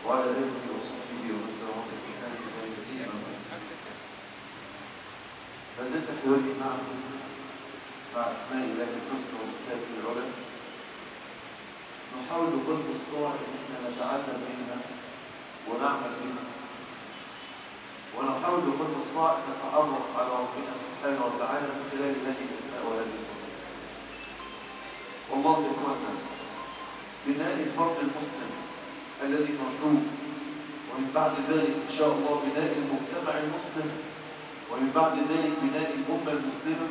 وعلى آله وصحبه ومن تبعهم بإحسان إلى يوم الدين أما بعد. ما زلت في وجه معكم مع أسماء الله الحسنى وصفاته العلى نحاول بكل مستطاع ان احنا نتعلم منها ونعمل منها ونحاول بكل مستطاع ان نتعرف على ربنا سبحانه وتعالى من خلال هذه الاسماء وهذه الصفات والله اخوانا بناء الفرد المسلم الذي نرجوه ومن بعد ذلك ان شاء الله بناء المجتمع المسلم ومن بعد ذلك بناء الامه المسلمه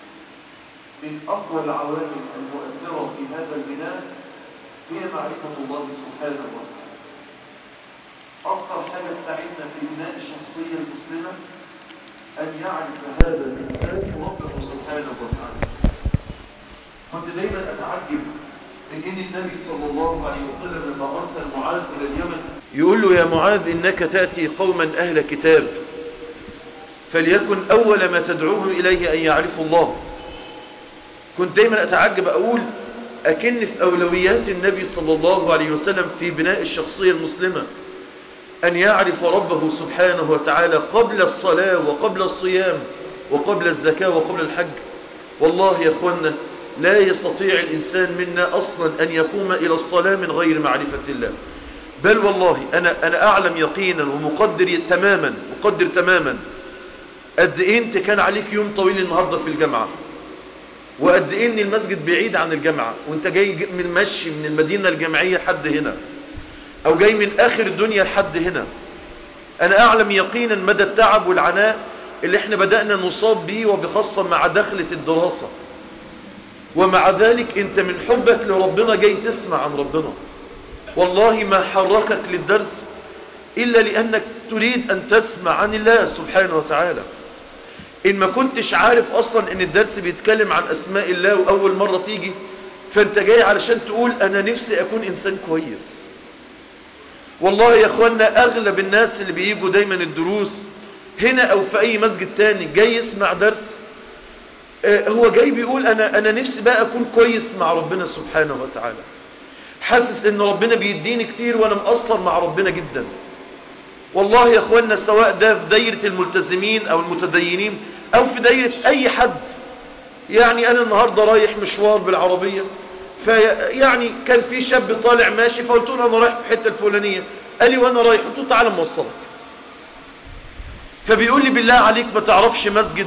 من اقوى العوامل المؤثره في هذا البناء هي معرفة الله سبحانه وتعالى أكثر حاجة تساعدنا في بناء الشخصية المسلمة أن يعرف هذا الإنسان ربه سبحانه وتعالى كنت دايما أتعجب من إن النبي صلى الله عليه وسلم لما أرسل معاذ إلى اليمن يقول له يا معاذ إنك تأتي قوما أهل كتاب فليكن أول ما تدعوهم إليه أن يعرفوا الله كنت دايما أتعجب أقول أكن في أولويات النبي صلى الله عليه وسلم في بناء الشخصية المسلمة أن يعرف ربه سبحانه وتعالى قبل الصلاة وقبل الصيام وقبل الزكاة وقبل الحج والله يا أخوانا لا يستطيع الإنسان منا أصلا أن يقوم إلى الصلاة من غير معرفة الله بل والله أنا, أنا أعلم يقينا ومقدر تماما مقدر تماما قد إيه أنت كان عليك يوم طويل النهاردة في الجامعة وقد ايه ان المسجد بعيد عن الجامعة وانت جاي من مشي من المدينة الجامعية لحد هنا او جاي من اخر الدنيا لحد هنا انا اعلم يقينا مدى التعب والعناء اللي احنا بدأنا نصاب به وبخاصة مع دخلة الدراسة ومع ذلك انت من حبك لربنا جاي تسمع عن ربنا والله ما حركك للدرس الا لانك تريد ان تسمع عن الله سبحانه وتعالى ان ما كنتش عارف اصلا ان الدرس بيتكلم عن اسماء الله واول مرة تيجي فانت جاي علشان تقول انا نفسي اكون انسان كويس والله يا اخوانا اغلب الناس اللي بيجوا دايما الدروس هنا او في اي مسجد تاني جاي يسمع درس آه هو جاي بيقول انا انا نفسي بقى اكون كويس مع ربنا سبحانه وتعالى حاسس ان ربنا بيديني كتير وانا مقصر مع ربنا جدا والله يا اخوانا سواء ده في دايرة الملتزمين او المتدينين او في دايرة اي حد يعني انا النهاردة رايح مشوار بالعربية فيعني كان في شاب طالع ماشي فقلت له انا رايح في الحته الفلانية قال لي وانا رايح قلت له تعالى موصلك فبيقول لي بالله عليك ما تعرفش مسجد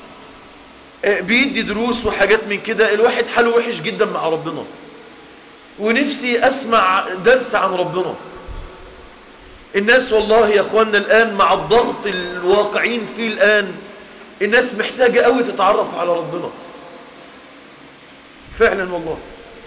بيدي دروس وحاجات من كده الواحد حاله وحش جدا مع ربنا ونفسي اسمع درس عن ربنا الناس والله يا اخوانا الآن مع الضغط الواقعين فيه الآن الناس محتاجة قوي تتعرف على ربنا فعلا والله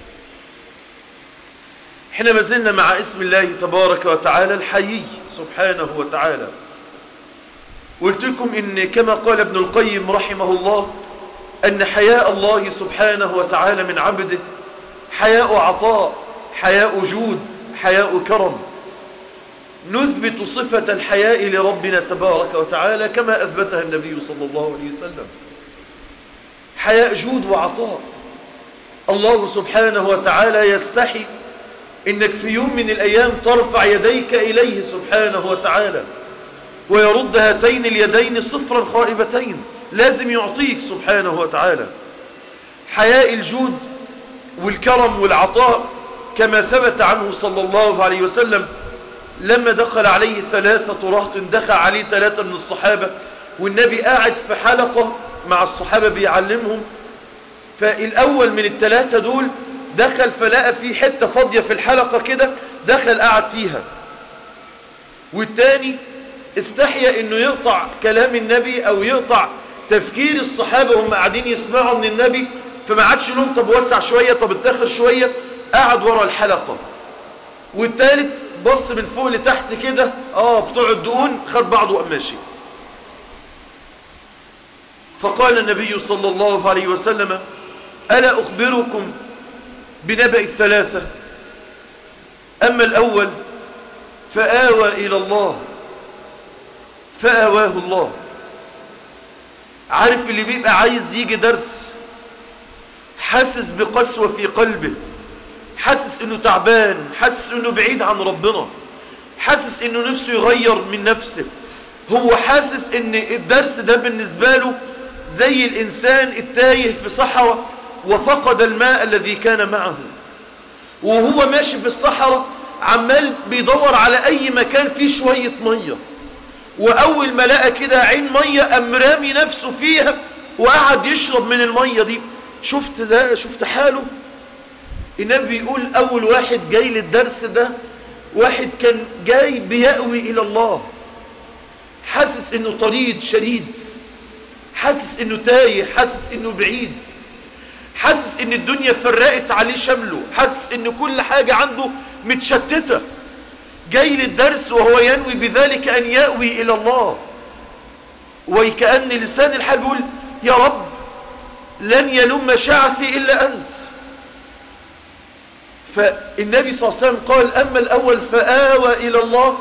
احنا ما زلنا مع اسم الله تبارك وتعالى الحيي سبحانه وتعالى قلت لكم ان كما قال ابن القيم رحمه الله ان حياء الله سبحانه وتعالى من عبده حياء عطاء حياء جود حياء كرم نثبت صفة الحياء لربنا تبارك وتعالى كما أثبتها النبي صلى الله عليه وسلم حياء جود وعطاء الله سبحانه وتعالى يستحي إنك في يوم من الأيام ترفع يديك إليه سبحانه وتعالى ويرد هاتين اليدين صفرا خائبتين لازم يعطيك سبحانه وتعالى حياء الجود والكرم والعطاء كما ثبت عنه صلى الله عليه وسلم لما دخل عليه ثلاثة رهط دخل عليه ثلاثة من الصحابة والنبي قاعد في حلقة مع الصحابة بيعلمهم فالأول من الثلاثة دول دخل فلقى في حتة فاضية في الحلقة كده دخل قاعد فيها والتاني استحيا انه يقطع كلام النبي او يقطع تفكير الصحابة وهم قاعدين يسمعوا من النبي فما عادش لهم طب وسع شوية طب اتاخر شوية قاعد ورا الحلقة والتالت بص من فوق لتحت كده اه بتوع الدقون خد بعضه وقام ماشي فقال النبي صلى الله عليه وسلم ألا أخبركم بنبأ الثلاثة أما الأول فآوى إلى الله فآواه الله عارف اللي بيبقى عايز يجي درس حاسس بقسوة في قلبه حاسس انه تعبان حاسس انه بعيد عن ربنا حاسس انه نفسه يغير من نفسه هو حاسس ان الدرس ده بالنسبة له زي الانسان التايه في صحراء وفقد الماء الذي كان معه وهو ماشي في الصحراء عمال بيدور على اي مكان فيه شوية مية واول ما لقى كده عين مية قام رامي نفسه فيها وقعد يشرب من المية دي شفت ده شفت حاله النبي بيقول اول واحد جاي للدرس ده واحد كان جاي بيأوي الى الله حاسس انه طريد شديد حاسس انه تايه حاسس انه بعيد حاسس ان الدنيا فرقت عليه شمله حاسس ان كل حاجة عنده متشتتة جاي للدرس وهو ينوي بذلك ان يأوي الى الله وكأن لسان الحال بيقول يا رب لن يلم شعثي الا انت فالنبي صلى الله عليه وسلم قال اما الاول فآوى الى الله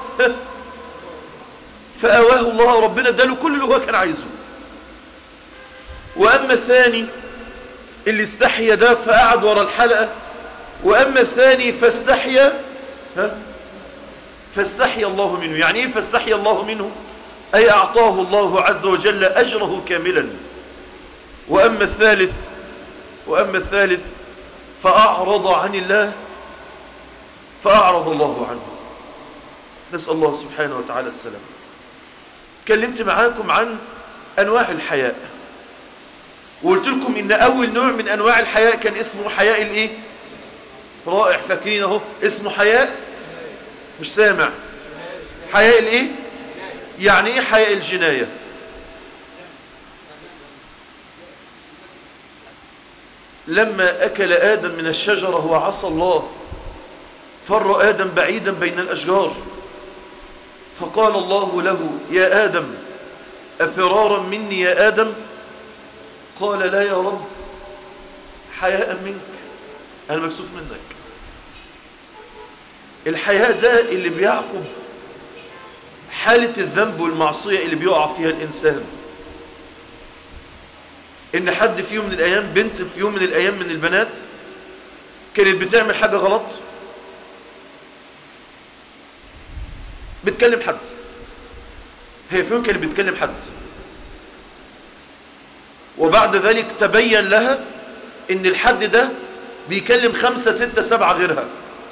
فآواه الله ربنا اداله كل اللي هو كان عايزه واما الثاني اللي استحيا ده فقعد ورا الحلقة واما الثاني فاستحيا ها فاستحيا الله منه يعني ايه فاستحيا الله منه اي اعطاه الله عز وجل اجره كاملا واما الثالث واما الثالث فاعرض عن الله فاعرض الله عنه نسأل الله سبحانه وتعالى السلام اتكلمت معاكم عن انواع الحياء وقلت لكم ان اول نوع من انواع الحياء كان اسمه حياء الايه رائع فاكرين اهو اسمه حياء مش سامع حياء الايه يعني ايه حياء الجناية لما اكل ادم من الشجرة وعصى الله فر ادم بعيدا بين الاشجار فقال الله له يا ادم افرارا مني يا ادم قال لا يا رب حياء منك انا مكسوف منك الحياء ده اللي بيعقب حالة الذنب والمعصية اللي بيقع فيها الإنسان إن حد في يوم من الأيام بنت في يوم من الأيام من البنات كانت بتعمل حاجة غلط بتكلم حد هي في يوم كانت بتكلم حد وبعد ذلك تبين لها ان الحد ده بيكلم خمسة ستة سبعة غيرها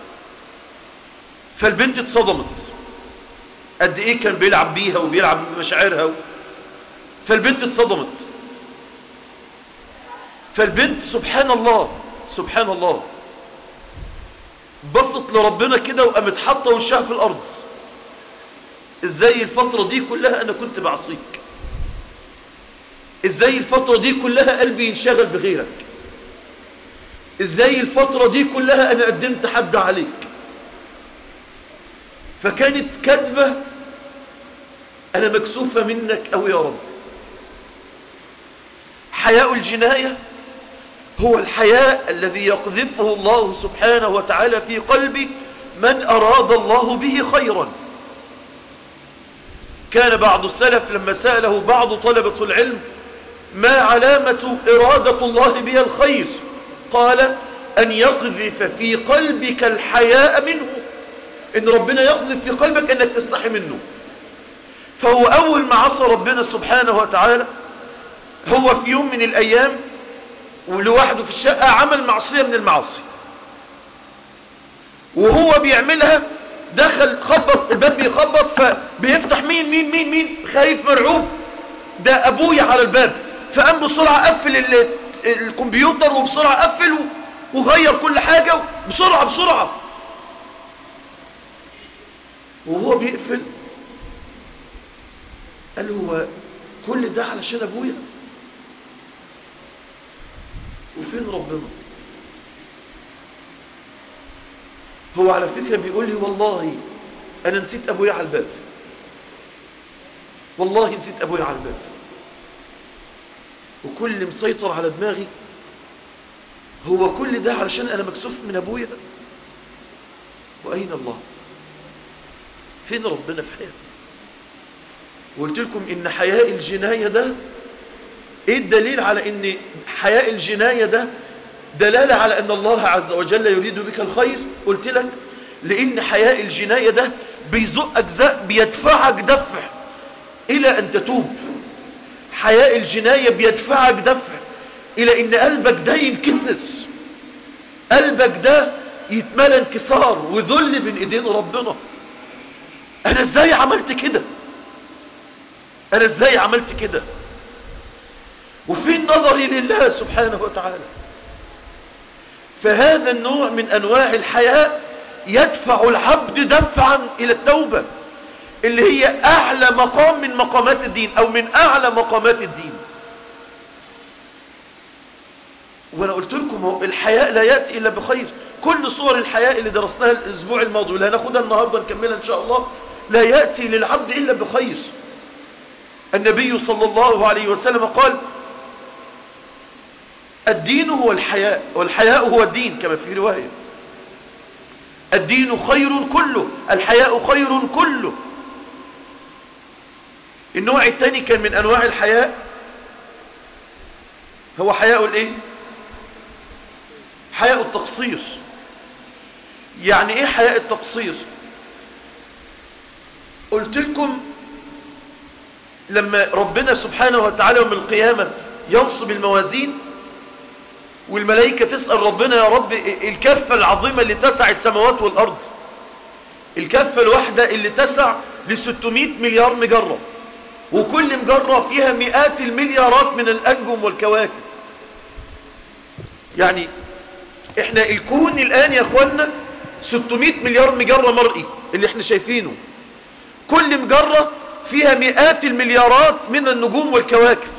فالبنت اتصدمت قد ايه كان بيلعب بيها وبيلعب بمشاعرها فالبنت اتصدمت فالبنت سبحان الله سبحان الله بصت لربنا كده وقامت حاطه وشها في الارض ازاي الفترة دي كلها انا كنت بعصيك ازاي الفترة دي كلها قلبي ينشغل بغيرك ازاي الفترة دي كلها انا قدمت حد عليك فكانت كذبة انا مكسوفة منك او يا رب حياء الجناية هو الحياء الذي يقذفه الله سبحانه وتعالى في قلب من أراد الله به خيرا كان بعض السلف لما سأله بعض طلبة العلم ما علامة إرادة الله بها الخير قال أن يقذف في قلبك الحياء منه إن ربنا يقذف في قلبك أنك تستحي منه فهو أول ما عصى ربنا سبحانه وتعالى هو في يوم من الأيام ولوحده في الشقة عمل معصية من المعاصي وهو بيعملها دخل خبط الباب بيخبط فبيفتح مين مين مين مين خايف مرعوب ده أبويا على الباب فقام بسرعة قفل الكمبيوتر وبسرعة قفل وغير كل حاجة بسرعة بسرعة وهو بيقفل قال هو كل ده علشان أبويا وفين ربنا هو على فكرة بيقول لي والله أنا نسيت أبويا على الباب والله نسيت أبويا على الباب وكل مسيطر على دماغي هو كل ده علشان أنا مكسوف من أبويا وأين الله فين ربنا في حياتي وقلت لكم إن حياء الجناية ده ايه الدليل على ان حياء الجناية ده دلالة على ان الله عز وجل يريد بك الخير قلت لك لان حياء الجناية ده بيزقك زق بيدفعك دفع الى ان تتوب حياء الجناية بيدفعك دفع الى ان قلبك ده ينكسر قلبك ده يتملى انكسار وذل بين ايدين ربنا انا ازاي عملت كده انا ازاي عملت كده وفين نظري لله سبحانه وتعالى فهذا النوع من انواع الحياء يدفع العبد دفعا الى التوبة اللي هي اعلى مقام من مقامات الدين او من اعلى مقامات الدين وانا قلت لكم هو الحياء لا يأتي الا بخير كل صور الحياء اللي درسناها الاسبوع الماضي واللي هناخدها النهاردة نكملها ان شاء الله لا يأتي للعبد الا بخير النبي صلى الله عليه وسلم قال الدين هو الحياء والحياء هو الدين كما في رواية الدين خير كله الحياء خير كله النوع الثاني كان من انواع الحياء هو حياء الايه حياء التقصير يعني ايه حياء التقصير قلت لكم لما ربنا سبحانه وتعالى يوم القيامة ينصب الموازين والملائكة تسأل ربنا يا رب الكفة العظيمة اللي تسع السماوات والأرض الكفة الواحدة اللي تسع ل 600 مليار مجرة وكل مجرة فيها مئات المليارات من الأنجم والكواكب يعني احنا الكون الآن يا اخوانا 600 مليار مجرة مرئي اللي احنا شايفينه كل مجرة فيها مئات المليارات من النجوم والكواكب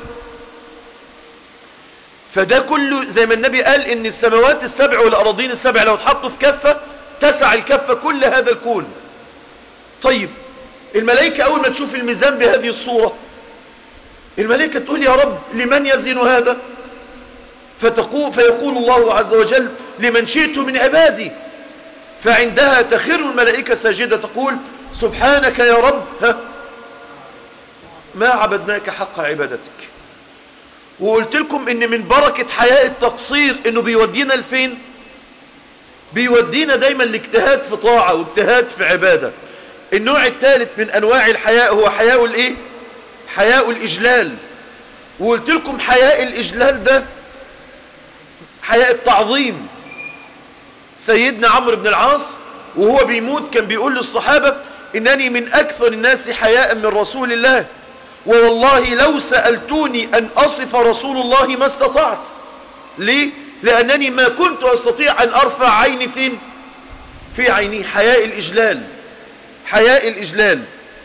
فده كله زي ما النبي قال ان السماوات السبع والأراضين السبع لو اتحطوا في كفة تسع الكفة كل هذا الكون طيب الملائكة اول ما تشوف الميزان بهذه الصورة الملائكة تقول يا رب لمن يزن هذا فتقول فيقول الله عز وجل لمن شئت من عبادي فعندها تخر الملائكة ساجدة تقول سبحانك يا رب ها ما عبدناك حق عبادتك وقلت لكم ان من بركة حياء التقصير انه بيودينا لفين بيودينا دايما لاجتهاد في طاعة واجتهاد في عبادة النوع الثالث من انواع الحياء هو حياء الايه حياء الاجلال وقلت لكم حياء الاجلال ده حياء التعظيم سيدنا عمرو بن العاص وهو بيموت كان بيقول للصحابة انني من اكثر الناس حياء من رسول الله ووالله لو سألتوني ان اصف رسول الله ما استطعت ليه لانني ما كنت استطيع ان ارفع عيني فين في عيني حياء الاجلال حياء الاجلال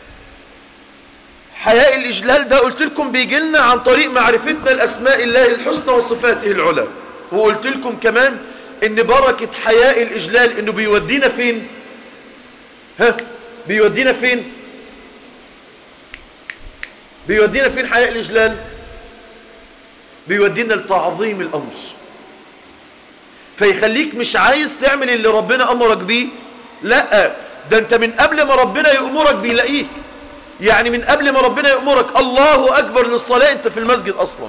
حياء الاجلال ده قلت لكم بيجي لنا عن طريق معرفتنا الاسماء الله الحسنى وصفاته العلى وقلت لكم كمان ان بركة حياء الاجلال انه بيودينا فين ها بيودينا فين بيودينا فين حياء الاجلال بيودينا لتعظيم الامر فيخليك مش عايز تعمل اللي ربنا امرك بيه لا ده انت من قبل ما ربنا يأمرك بيلاقيك يعني من قبل ما ربنا يأمرك الله اكبر للصلاة انت في المسجد اصلا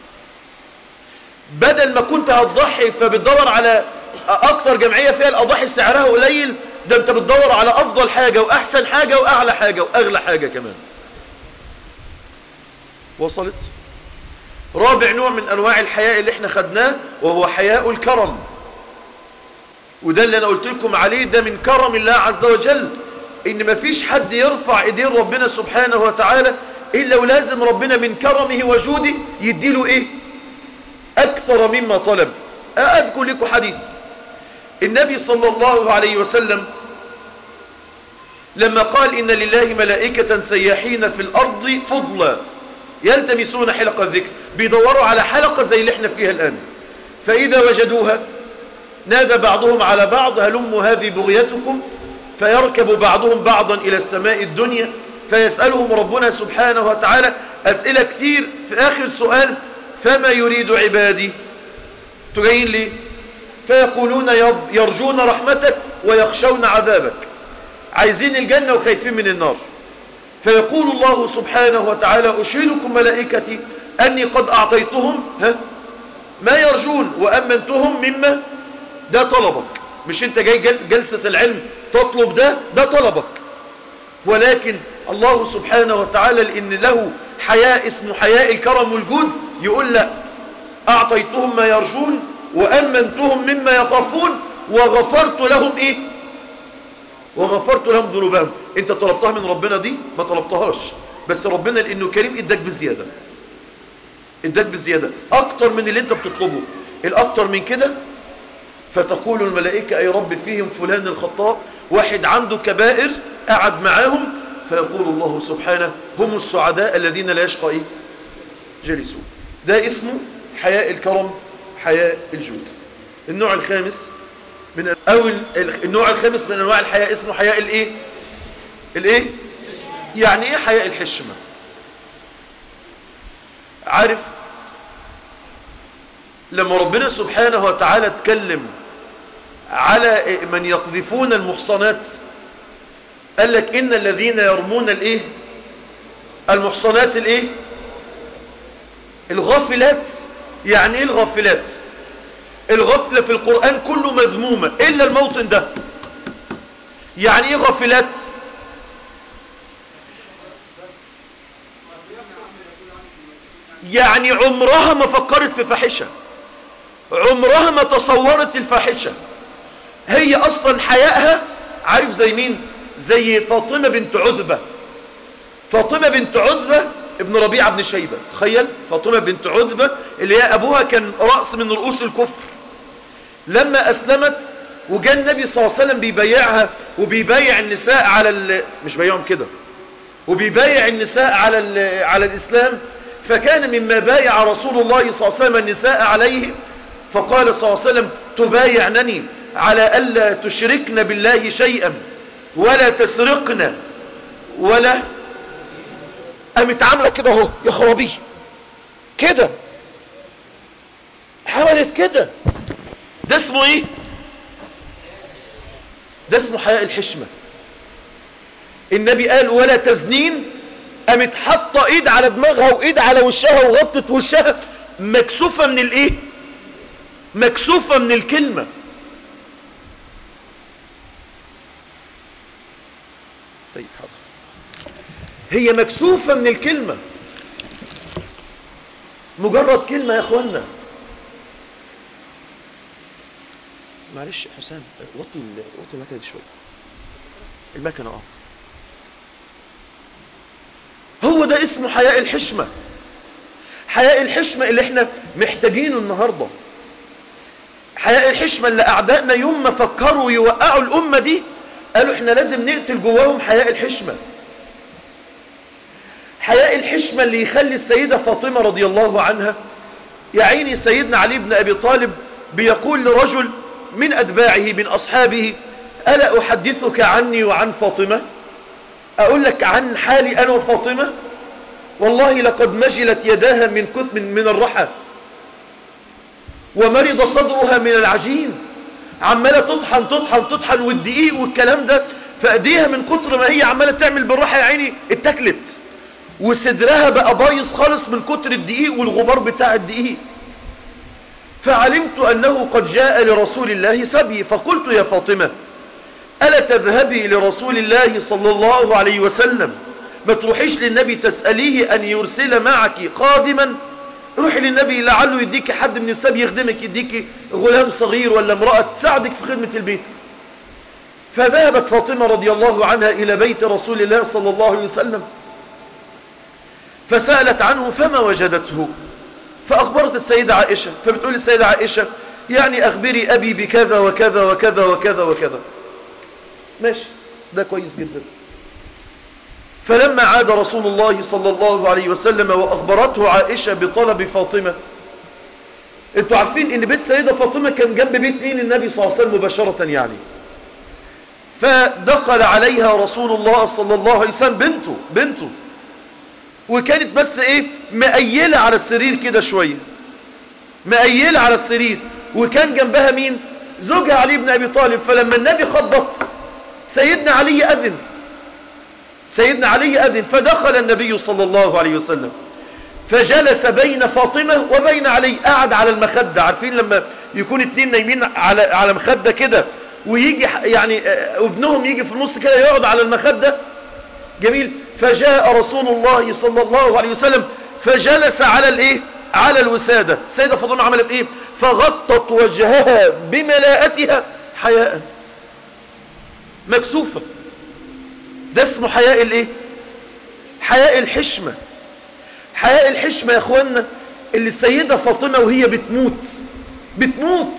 بدل ما كنت هتضحي فبتدور على اكتر جمعية فيها الاضاحي سعرها قليل ده انت بتدور على افضل حاجة واحسن حاجة واعلى حاجة واغلى حاجة كمان وصلت رابع نوع من انواع الحياء اللي احنا خدناه وهو حياء الكرم وده اللي انا قلت لكم عليه ده من كرم الله عز وجل ان مفيش حد يرفع ايدين ربنا سبحانه وتعالى الا ولازم ربنا من كرمه وجوده يديله ايه اكثر مما طلب اذكر لكم حديث النبي صلى الله عليه وسلم لما قال ان لله ملائكة سياحين في الارض فضلا يلتمسون حلقة الذكر بيدوروا على حلقة زي اللي احنا فيها الان فاذا وجدوها نادى بعضهم على بعض هلموا هذه بغيتكم فيركب بعضهم بعضا الى السماء الدنيا فيسألهم ربنا سبحانه وتعالى اسئلة كتير في اخر سؤال فما يريد عبادي تجاين ليه فيقولون يرجون رحمتك ويخشون عذابك عايزين الجنة وخايفين من النار فيقول الله سبحانه وتعالى أشهدكم ملائكتي أني قد أعطيتهم ها ما يرجون وأمنتهم مما ده طلبك مش انت جاي جلسة العلم تطلب ده ده طلبك ولكن الله سبحانه وتعالى لأن له حياء اسمه حياء الكرم والجود يقول لا أعطيتهم ما يرجون وأمنتهم مما يخافون وغفرت لهم إيه وغفرت لهم ذنوبهم انت طلبتها من ربنا دي ما طلبتهاش بس ربنا لأنه كريم اداك بزيادة اداك بزيادة أكتر من اللي انت بتطلبه الأكتر من كده فتقول الملائكة أي رب فيهم فلان الخطاء واحد عنده كبائر قعد معاهم فيقول الله سبحانه هم السعداء الذين لا يشقى إيه؟ جلسوا ده اسمه حياء الكرم حياء الجود النوع الخامس من أو النوع الخامس من أنواع الحياء اسمه حياء الإيه الإيه يعني إيه حياء الحشمة عارف لما ربنا سبحانه وتعالى اتكلم على من يقذفون المحصنات قال لك إن الذين يرمون الإيه المحصنات الإيه الغافلات يعني إيه الغافلات الغفلة في القرآن كله مذمومة إلا الموطن ده يعني إيه غافلات يعني عمرها ما فكرت في فاحشة عمرها ما تصورت الفاحشة هي أصلا حيائها عارف زي مين زي فاطمة بنت عذبة فاطمة بنت عذبة ابن ربيعة بن شيبة تخيل فاطمة بنت عذبة اللي هي أبوها كان رأس من رؤوس الكفر لما أسلمت وجاء النبي صلى الله عليه وسلم بيبايعها وبيبايع النساء على ال... مش بيعهم كده وبيبايع النساء على ال... على الإسلام فكان مما بايع رسول الله صلى الله عليه وسلم النساء عليه فقال صلى الله عليه وسلم تبايعنني على ألا تشركن بالله شيئا ولا تسرقن ولا قامت عامله كده اهو يا خرابي كده حاولت كده ده اسمه ايه ده اسمه حياء الحشمة النبي قال ولا تزنين قامت حاطه ايد على دماغها وايد على وشها وغطت وشها مكسوفة من الايه مكسوفة من الكلمة طيب حاضر هي مكسوفة من الكلمة مجرد كلمة يا اخوانا معلش يا حسام وطي ال- وطي المكنه دي شويه المكنه اه هو ده اسمه حياء الحشمه حياء الحشمه اللي احنا محتاجينه النهارده حياء الحشمه اللي اعدائنا يوم ما فكروا يوقعوا الامه دي قالوا احنا لازم نقتل جواهم حياء الحشمه حياء الحشمه اللي يخلي السيده فاطمه رضي الله عنها يا عيني سيدنا علي بن ابي طالب بيقول لرجل من أتباعه من أصحابه ألا أحدثك عني وعن فاطمة أقول لك عن حالي أنا وفاطمة والله لقد مجلت يداها من كتب من الرحى ومرض صدرها من العجين عمالة تطحن تطحن تطحن والدقيق والكلام ده فأديها من كتر ما هي عمالة تعمل بالراحة يا عيني اتكلت وصدرها بقى بايظ خالص من كتر الدقيق والغبار بتاع الدقيق فعلمت أنه قد جاء لرسول الله سبي فقلت يا فاطمة ألا تذهبي لرسول الله صلى الله عليه وسلم ما تروحيش للنبي تسأليه أن يرسل معك خادما روحي للنبي لعله يديك حد من السبي يخدمك يديك غلام صغير ولا امرأة تساعدك في خدمة البيت فذهبت فاطمة رضي الله عنها إلى بيت رسول الله صلى الله عليه وسلم فسألت عنه فما وجدته فأخبرت السيدة عائشة فبتقول السيدة عائشة يعني أخبري أبي بكذا وكذا وكذا وكذا وكذا ماشي ده كويس جدا فلما عاد رسول الله صلى الله عليه وسلم وأخبرته عائشة بطلب فاطمة انتوا عارفين ان بيت سيدة فاطمة كان جنب بيت مين النبي صلى الله عليه وسلم مباشرة يعني فدخل عليها رسول الله صلى الله عليه وسلم بنته بنته وكانت بس ايه مقيلة على السرير كده شوية مقيلة على السرير وكان جنبها مين زوجها علي بن ابي طالب فلما النبي خبط سيدنا علي اذن سيدنا علي اذن فدخل النبي صلى الله عليه وسلم فجلس بين فاطمة وبين علي قعد على المخدة عارفين لما يكون اتنين نايمين على على مخدة كده ويجي يعني ابنهم يجي في النص كده يقعد على المخدة جميل فجاء رسول الله صلى الله عليه وسلم فجلس على الايه على الوسادة السيدة فاطمة عملت ايه فغطت وجهها بملاءتها حياء مكسوفة ده اسمه حياء الايه حياء الحشمة حياء الحشمة يا اخوانا اللي السيدة فاطمة وهي بتموت بتموت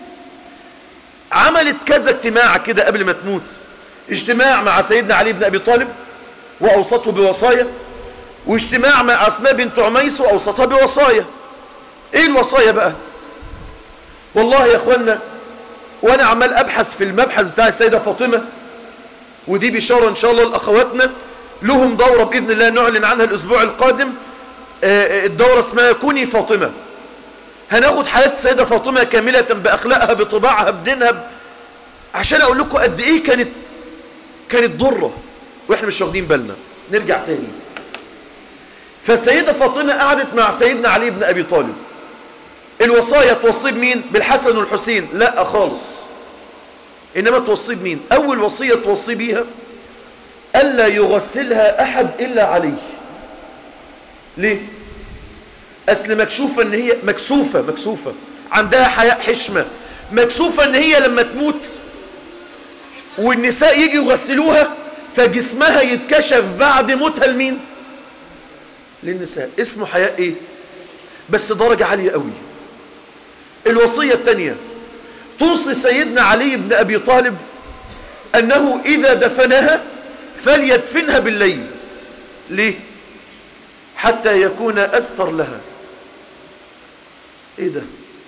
عملت كذا اجتماع كده قبل ما تموت اجتماع مع سيدنا علي بن ابي طالب واوصته بوصايا واجتماع مع اسماء بنت عميس واوصتها بوصايا ايه الوصايا بقى والله يا اخوانا وانا عمال ابحث في المبحث بتاع السيدة فاطمة ودي بشارة ان شاء الله لاخواتنا لهم دورة باذن الله نعلن عنها الاسبوع القادم الدورة اسمها كوني فاطمة هناخد حياة السيدة فاطمة كاملة بأخلاقها بطباعها بدينها عشان اقول لكم قد ايه كانت كانت ضرة واحنا مش واخدين بالنا نرجع تاني فالسيدة فاطمة قعدت مع سيدنا علي بن ابي طالب الوصايا توصي بمين بالحسن والحسين لا خالص انما توصي بمين اول وصية توصي بيها الا يغسلها احد الا علي ليه اصل مكشوفة ان هي مكسوفة مكسوفة عندها حياء حشمة مكسوفة ان هي لما تموت والنساء يجي يغسلوها فجسمها يتكشف بعد موتها لمين للنساء اسمه حياء ايه بس درجة عالية قوي الوصية الثانية توصي سيدنا علي بن ابي طالب انه اذا دفنها فليدفنها بالليل ليه حتى يكون أستر لها ايه ده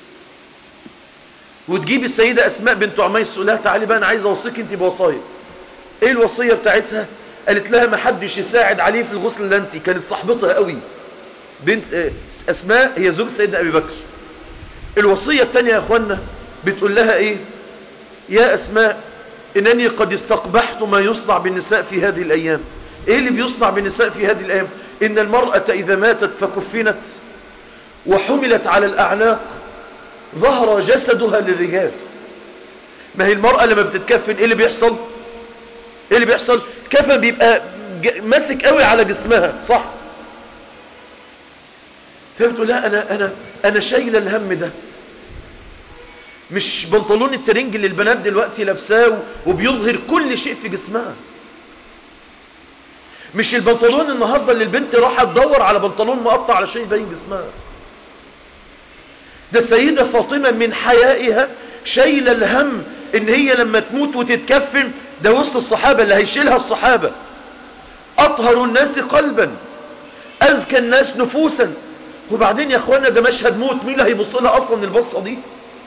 وتجيب السيدة أسماء بنت عميس تقول لها تعالي بقى أنا عايز أوصيك أنت بوصايا ايه الوصية بتاعتها قالت لها ما حدش يساعد عليه في الغسل اللي انت كانت صاحبتها قوي بنت أسماء هي زوج سيدنا أبي بكر الوصية الثانية يا أخوانا بتقول لها ايه يا أسماء إنني قد استقبحت ما يصنع بالنساء في هذه الأيام ايه اللي بيصنع بالنساء في هذه الأيام إن المرأة إذا ماتت فكفنت وحملت على الأعناق ظهر جسدها للرجال ما هي المرأة لما بتتكفن إيه اللي بيحصل إيه اللي بيحصل كفن بيبقى ماسك قوي على جسمها صح فهمتوا لا أنا, أنا, أنا شايلة الهم ده مش بنطلون الترنج اللي البنات دلوقتي لابساه وبيظهر كل شيء في جسمها مش البنطلون النهاردة اللي البنت راح تدور على بنطلون مقطع علشان يبين جسمها ده السيدة فاطمة من حيائها شايلة الهم ان هي لما تموت وتتكفن ده وسط الصحابة اللي هيشيلها الصحابة اطهر الناس قلبا اذكى الناس نفوسا وبعدين يا اخوانا ده مشهد موت مين اللي هيبص لها اصلا البصة دي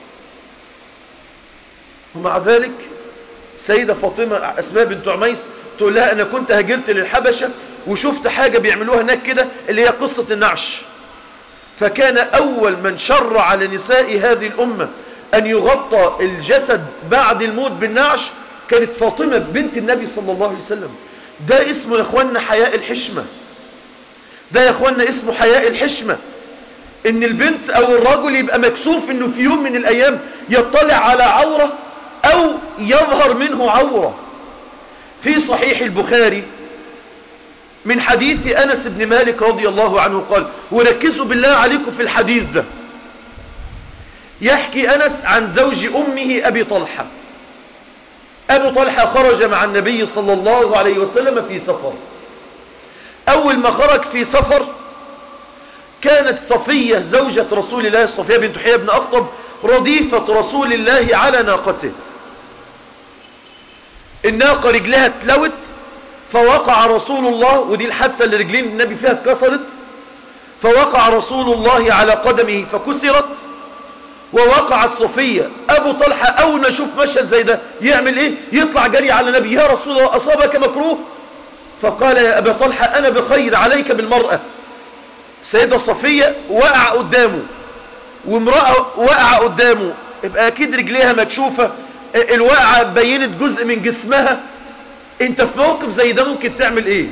ومع ذلك سيدة فاطمة اسماء بنت عميس تقول لها انا كنت هاجرت للحبشة وشفت حاجة بيعملوها هناك كده اللي هي قصة النعش فكان اول من شرع لنساء هذه الامة ان يغطى الجسد بعد الموت بالنعش كانت فاطمة بنت النبي صلى الله عليه وسلم ده اسمه يا اخوانا حياء الحشمة ده يا اخوانا اسمه حياء الحشمة ان البنت او الرجل يبقى مكسوف انه في يوم من الايام يطلع على عورة او يظهر منه عورة في صحيح البخاري من حديث أنس بن مالك رضي الله عنه قال وركزوا بالله عليكم في الحديث ده يحكي أنس عن زوج أمه أبي طلحة أبو طلحة خرج مع النبي صلى الله عليه وسلم في سفر أول ما خرج في سفر كانت صفية زوجة رسول الله صفية بنت حيي بن أخطب رديفة رسول الله على ناقته الناقة رجلها اتلوت فوقع رسول الله ودي الحادثة اللي رجلين النبي فيها اتكسرت فوقع رسول الله على قدمه فكسرت ووقعت صفية ابو طلحة اول ما يشوف مشهد زي ده يعمل ايه يطلع جري على النبي يا رسول الله اصابك مكروه فقال يا ابا طلحة انا بخير عليك بالمرأة سيدة صفية وقع قدامه وامرأة وقع قدامه يبقى اكيد رجليها مكشوفة الوقعة بينت جزء من جسمها انت في موقف زي ده ممكن تعمل ايه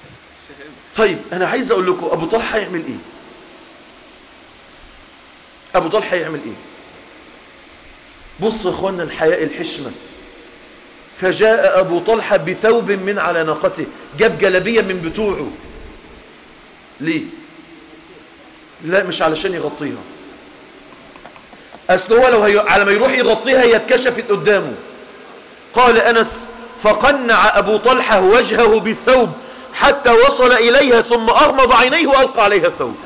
طيب انا عايز اقول لكم ابو طلحة يعمل ايه ابو طلحة يعمل ايه بص يا اخوانا الحياء الحشمة فجاء ابو طلحة بثوب من على ناقته جاب جلبية من بتوعه ليه لا مش علشان يغطيها اصل هو لو هي... على ما يروح يغطيها هي اتكشفت قدامه قال انس فقنع ابو طلحة وجهه بالثوب حتى وصل اليها ثم اغمض عينيه والقى عليها الثوب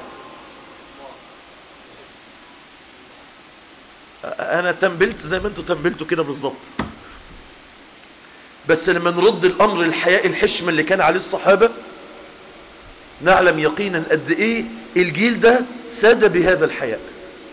انا تنبلت زي ما انتوا تنبلتوا كده بالظبط بس لما نرد الامر الحياء الحشم اللي كان عليه الصحابة نعلم يقينا قد ايه الجيل ده ساد بهذا الحياء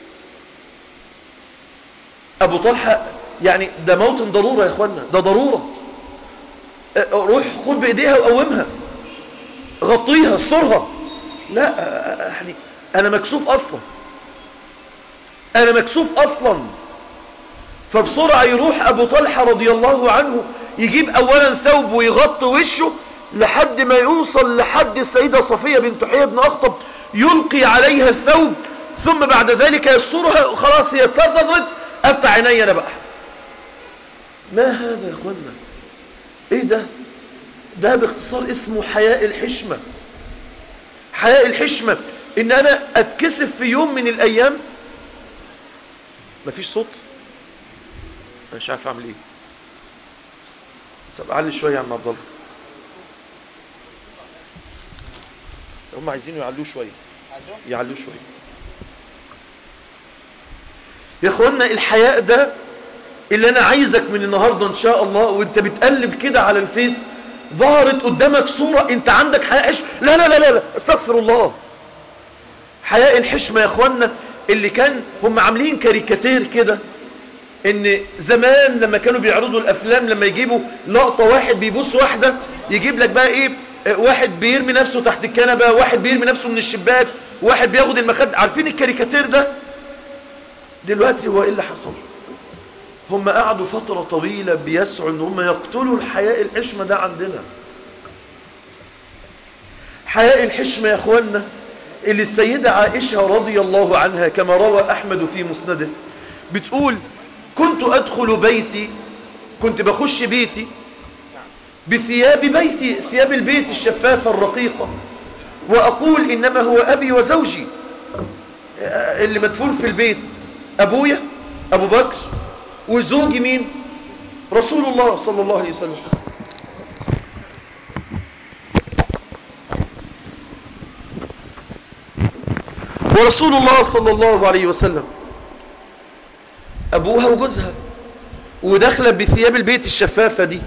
ابو طلحة يعني ده موطن ضرورة يا اخوانا ده ضرورة روح خد بايديها وقومها غطيها استرها لا يعني انا مكسوف اصلا انا مكسوف اصلا فبسرعة يروح ابو طلحة رضي الله عنه يجيب اولا ثوب ويغطي وشه لحد ما يوصل لحد السيدة صفية بنت حيي بن اخطب يلقي عليها الثوب ثم بعد ذلك يسترها خلاص هي اتفضلت افتح عيني انا بقى ما هذا يا اخوانا ايه ده ده باختصار اسمه حياء الحشمة حياء الحشمة ان انا اتكسف في يوم من الايام مفيش صوت انا مش عارف اعمل ايه طب اعلي شويه يا عم عبد الله هم عايزين يعلوه شويه يعلوه شويه يا اخوانا الحياء ده اللي انا عايزك من النهارده ان شاء الله وانت بتقلب كده على الفيس ظهرت قدامك صورة انت عندك حياء حشمة لا لا لا لا, لا. استغفر الله حياء الحشمة يا اخوانا اللي كان هم عاملين كاريكاتير كده ان زمان لما كانوا بيعرضوا الافلام لما يجيبوا لقطة واحد بيبص واحدة يجيب لك بقى ايه واحد بيرمي نفسه تحت الكنبة واحد بيرمي نفسه من الشباك واحد بياخد المخد عارفين الكاريكاتير ده دلوقتي هو ايه اللي حصل هم قعدوا فترة طويلة بيسعوا ان هم يقتلوا الحياء الحشمة ده عندنا حياء الحشمة يا اخوانا اللي السيدة عائشة رضي الله عنها كما روى احمد في مسنده بتقول كنت ادخل بيتي كنت بخش بيتي بثياب بيتي ثياب البيت الشفافة الرقيقة واقول انما هو ابي وزوجي اللي مدفون في البيت ابويا ابو بكر وزوجي مين رسول الله صلى الله عليه وسلم ورسول الله صلى الله عليه وسلم ابوها وجوزها وداخله بثياب البيت الشفافه دي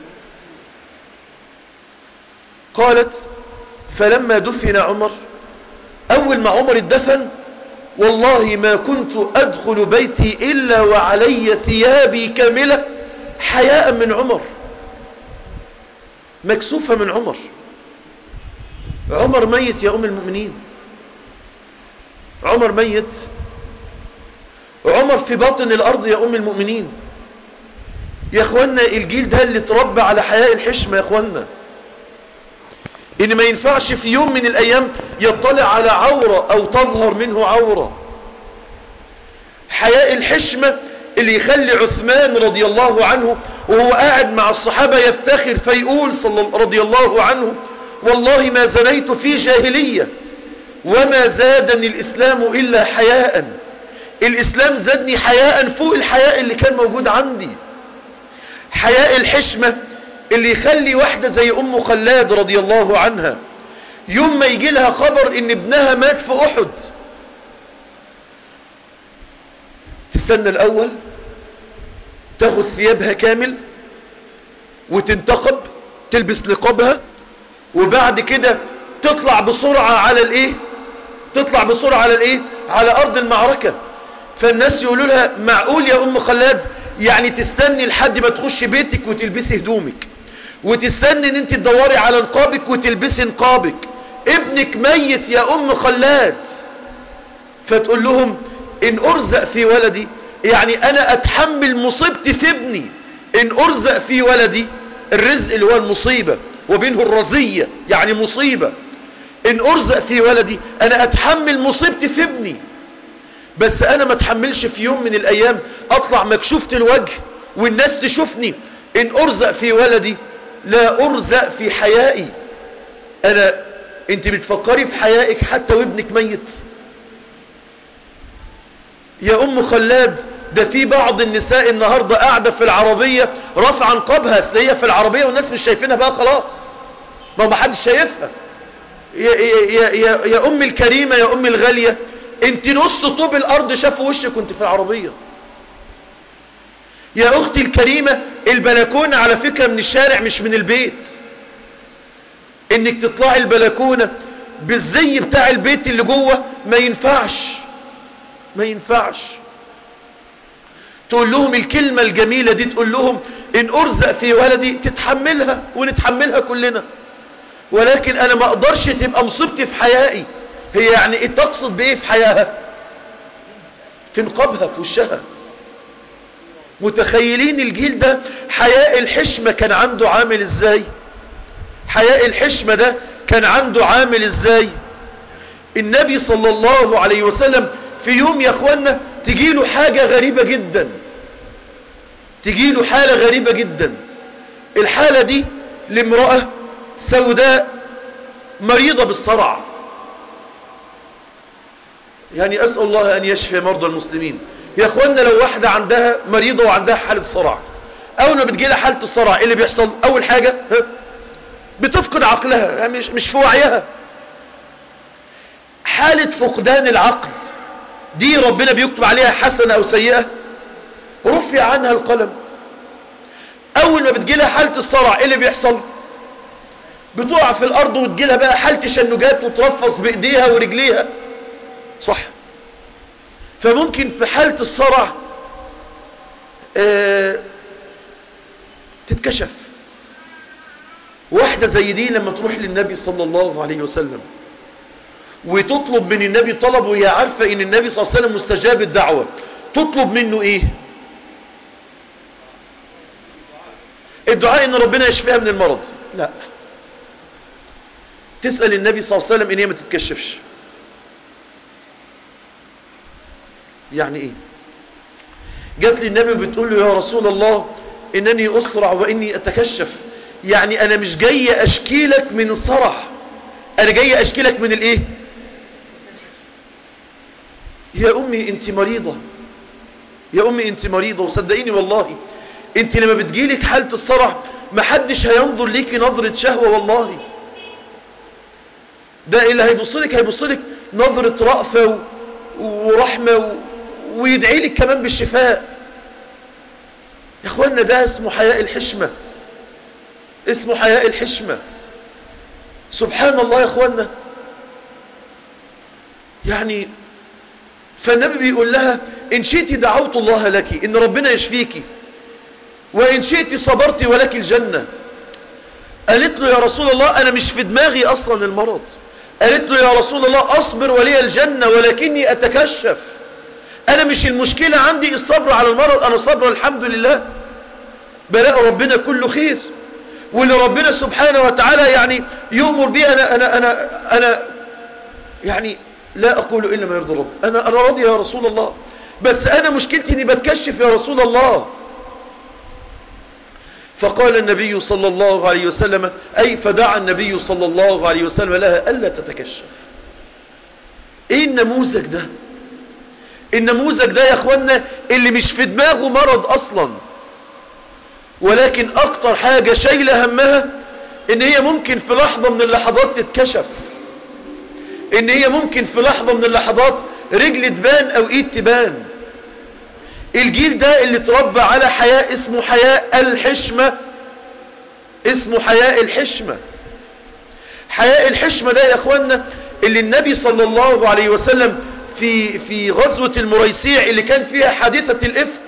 قالت فلما دفن عمر اول ما عمر اتدفن والله ما كنت أدخل بيتي إلا وعلي ثيابي كاملة حياء من عمر مكسوفة من عمر عمر ميت يا أم المؤمنين عمر ميت عمر في باطن الأرض يا أم المؤمنين يا أخوانا الجيل ده اللي تربى على حياء الحشمة يا أخوانا ان ما ينفعش في يوم من الايام يطلع على عورة او تظهر منه عورة حياء الحشمة اللي يخلي عثمان رضي الله عنه وهو قاعد مع الصحابة يفتخر فيقول صلى رضي الله عنه والله ما زنيت في جاهلية وما زادني الاسلام الا حياء الاسلام زادني حياء فوق الحياء اللي كان موجود عندي حياء الحشمة اللي يخلي واحدة زي ام خلاد رضي الله عنها يوم ما يجي لها خبر ان ابنها مات في احد تستنى الاول تاخذ ثيابها كامل وتنتقب تلبس نقابها وبعد كده تطلع بسرعة على الايه تطلع بسرعة على الايه على ارض المعركة فالناس يقولوا لها معقول يا ام خلاد يعني تستني لحد ما تخش بيتك وتلبسي هدومك وتستني ان انت تدوري على نقابك وتلبسي نقابك ابنك ميت يا ام خلاد فتقول لهم ان ارزق في ولدي يعني انا اتحمل مصيبتي في ابني ان ارزق في ولدي الرزق اللي هو المصيبة وبينه الرزية يعني مصيبة ان ارزق في ولدي انا اتحمل مصيبتي في ابني بس انا ما اتحملش في يوم من الايام اطلع مكشوفة الوجه والناس تشوفني ان ارزق في ولدي لا ارزق في حيائي انا انت بتفكري في حيائك حتى وابنك ميت يا ام خلاد ده في بعض النساء النهاردة قاعدة في العربية رفع نقابها هي في العربية والناس مش شايفينها بقى خلاص ما ما حدش شايفها يا, يا, يا, يا ام الكريمة يا ام الغالية انت نص طوب الارض شافوا وشك وانت في العربية يا اختي الكريمة البلكونة على فكرة من الشارع مش من البيت انك تطلعي البلكونة بالزي بتاع البيت اللي جوه ما ينفعش ما ينفعش تقول لهم الكلمة الجميلة دي تقول لهم ان ارزق في ولدي تتحملها ونتحملها كلنا ولكن انا ما اقدرش تبقى مصيبتي في حيائي هي يعني ايه تقصد بايه في حياها في نقابها في وشها متخيلين الجيل ده حياء الحشمة كان عنده عامل ازاي حياء الحشمة ده كان عنده عامل ازاي النبي صلى الله عليه وسلم في يوم يا اخوانا تجيله حاجة غريبة جدا تجيله حالة غريبة جدا الحالة دي لامرأة سوداء مريضة بالصرع يعني أسأل الله أن يشفي مرضى المسلمين يا أخوانا لو واحدة عندها مريضة وعندها حالة صرع أول ما بتجيلها حالة الصرع إيه اللي بيحصل أول حاجة ها؟ بتفقد عقلها يعني مش, مش في وعيها حالة فقدان العقل دي ربنا بيكتب عليها حسنة أو سيئة رفع عنها القلم أول ما بتجيلها حالة الصرع إيه اللي بيحصل بتقع في الأرض وتجيلها بقى حالة تشنجات وترفص بإيديها ورجليها صح فممكن في حالة الصرع اه تتكشف واحدة زي دي لما تروح للنبي صلى الله عليه وسلم وتطلب من النبي طلب وهي عارفة ان النبي صلى الله عليه وسلم مستجاب الدعوة تطلب منه ايه الدعاء ان ربنا يشفيها من المرض لا تسأل النبي صلى الله عليه وسلم ان هي ما تتكشفش يعني ايه جات لي النبي وبتقول له يا رسول الله انني اسرع واني اتكشف يعني انا مش جاي اشكيلك من الصرع انا جاي اشكيلك من الايه يا امي انت مريضة يا امي انت مريضة وصدقيني والله انت لما بتجيلك حالة الصرع محدش هينظر ليكي نظرة شهوة والله ده اللي هيبصلك هيبصلك نظرة رأفة ورحمة و... ويدعي لك كمان بالشفاء يا اخوانا ده اسمه حياء الحشمة اسمه حياء الحشمة سبحان الله يا اخوانا يعني فالنبي بيقول لها ان شئت دعوت الله لك ان ربنا يشفيك وان شئت صبرت ولك الجنة قالت له يا رسول الله انا مش في دماغي اصلا المرض قالت له يا رسول الله اصبر ولي الجنة ولكني اتكشف انا مش المشكلة عندي الصبر على المرض انا صبر الحمد لله بلاء ربنا كله خير واللي ربنا سبحانه وتعالى يعني يؤمر بي انا انا انا انا يعني لا اقول الا ما يرضي الرب انا انا راضي يا رسول الله بس انا مشكلتي اني بتكشف يا رسول الله فقال النبي صلى الله عليه وسلم اي فدعا النبي صلى الله عليه وسلم لها الا تتكشف ايه النموذج ده النموذج ده يا اخوانا اللي مش في دماغه مرض اصلا ولكن اكتر حاجة شايلة همها ان هي ممكن في لحظة من اللحظات تتكشف ان هي ممكن في لحظة من اللحظات رجل تبان او ايد تبان الجيل ده اللي تربى على حياء اسمه حياء الحشمة اسمه حياء الحشمة حياء الحشمة ده يا اخوانا اللي النبي صلى الله عليه وسلم في في غزوة المريسيع اللي كان فيها حادثة الإفك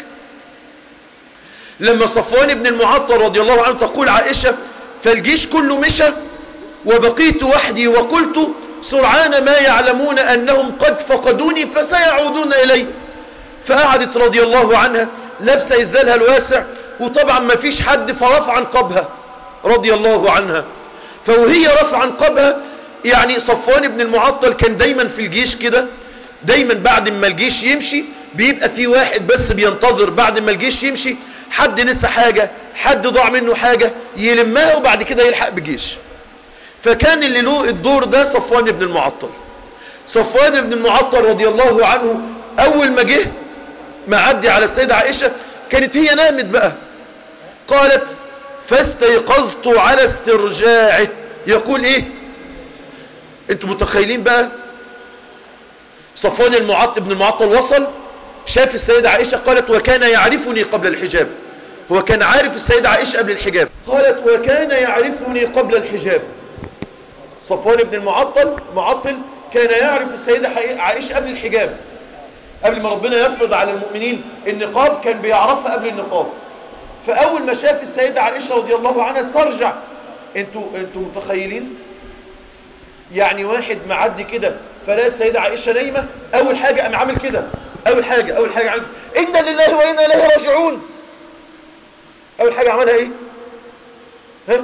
لما صفوان بن المعطل رضي الله عنه تقول عائشة فالجيش كله مشى وبقيت وحدي وقلت سرعان ما يعلمون أنهم قد فقدوني فسيعودون إلي فقعدت رضي الله عنها لابسة إزالها الواسع وطبعا ما فيش حد فرفع نقبها رضي الله عنها فوهي رفع نقبها يعني صفوان بن المعطل كان دايما في الجيش كده دايما بعد ما الجيش يمشي بيبقى في واحد بس بينتظر بعد ما الجيش يمشي حد نسى حاجة حد ضاع منه حاجة يلمها وبعد كده يلحق بالجيش فكان اللي له الدور ده صفوان بن المعطل صفوان بن المعطل رضي الله عنه اول ما جه معدي على السيدة عائشة كانت هي نامت بقى قالت فاستيقظت على استرجاعه يقول ايه انتوا متخيلين بقى صفوان المعطل بن المعطل وصل شاف السيدة عائشة قالت وكان يعرفني قبل الحجاب هو كان عارف السيدة عائشة قبل الحجاب قالت وكان يعرفني قبل الحجاب صفوان بن المعطل معطل كان يعرف السيدة عائشة قبل الحجاب قبل ما ربنا يفرض على المؤمنين النقاب كان بيعرفها قبل النقاب فأول ما شاف السيدة عائشة رضي الله عنها استرجع انتوا, انتوا متخيلين يعني واحد معدي كده فلاقي السيدة عائشة نايمة أول حاجة قام عامل كده أول حاجة أول حاجة عامل إنا لله وإنا إليه راجعون أول حاجة عملها إيه ها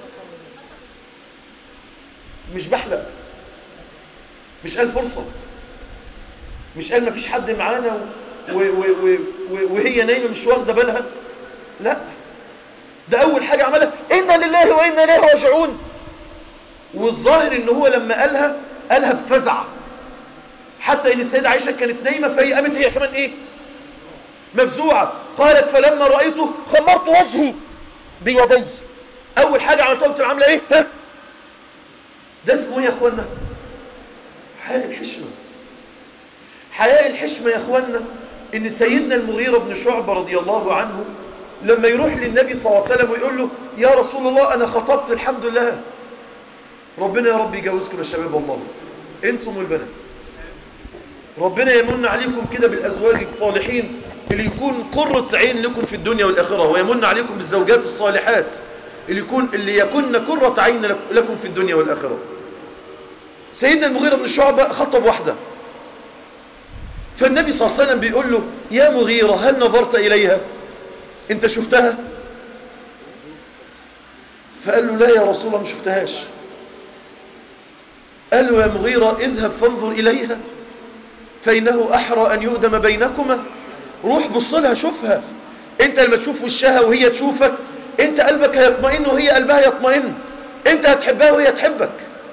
مش بحلق مش قال فرصة مش قال مفيش حد معانا و... و... و... و... وهي نايمة مش واخدة بالها لا ده أول حاجة عملها إنا لله وإنا إليه راجعون والظاهر إن هو لما قالها قالها بفزع حتى إن السيدة عائشة كانت نايمة فهي قامت هي كمان إيه مفزوعة قالت فلما رأيته خمرت وجهي بيدي أول حاجة عملتها قلت عاملة إيه ها ده اسمه إيه يا أخوانا حياء الحشمة حياء الحشمة يا أخوانا إن سيدنا المغيرة بن شعبة رضي الله عنه لما يروح للنبي صلى الله عليه وسلم ويقول له يا رسول الله أنا خطبت الحمد لله ربنا يا رب يجوزكم الشباب والله انتم والبنات ربنا يمن عليكم كده بالأزواج الصالحين اللي يكون قرة عين لكم في الدنيا والآخرة ويمن عليكم بالزوجات الصالحات اللي يكون اللي يكون قرة عين لكم في الدنيا والآخرة سيدنا المغيرة بن شعبة خطب واحدة فالنبي صلى الله عليه وسلم بيقول له يا مغيرة هل نظرت إليها انت شفتها فقال له لا يا رسول الله ما شفتهاش قال له يا مغيرة اذهب فانظر إليها فإنه أحرى أن يؤدم بينكما روح بص لها شوفها انت لما تشوف وشها وهي تشوفك انت قلبك هيطمئن وهي قلبها يطمئن انت هتحبها وهي تحبك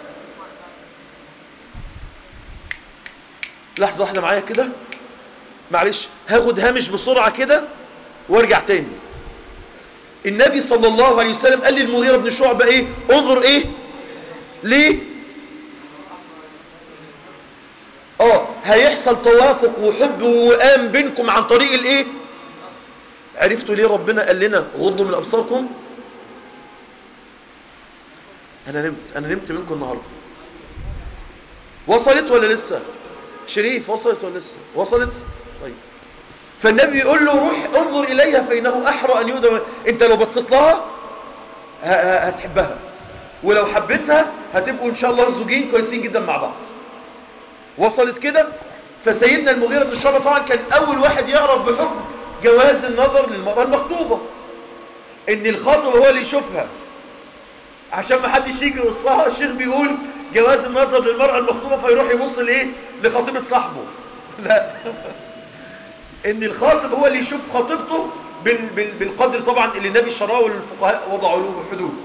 لحظة واحدة معايا كده معلش هاخد هامش بسرعة كده وارجع تاني النبي صلى الله عليه وسلم قال للمغيرة بن شعبة ايه انظر ايه ليه اه هيحصل توافق وحب ووئام بينكم عن طريق الايه عرفتوا ليه ربنا قال لنا غضوا من ابصاركم انا نمت انا نمت منكم النهارده وصلت ولا لسه شريف وصلت ولا لسه وصلت طيب فالنبي يقول له روح انظر اليها فانه احرى ان يؤدم انت لو بصيت لها هتحبها ولو حبيتها هتبقوا ان شاء الله زوجين كويسين جدا مع بعض وصلت كده فسيدنا المغيرة بن شعبة طبعا كان اول واحد يعرف بحكم جواز النظر للمرأة المخطوبة ان الخاطب هو اللي يشوفها عشان ما حدش يجي يوصلها الشيخ بيقول جواز النظر للمرأة المخطوبة فيروح يبص لايه لخطيبة صاحبه لا ان الخاطب هو اللي يشوف خطيبته بال بال بالقدر طبعا اللي النبي شرعه والفقهاء وضعوا له حدود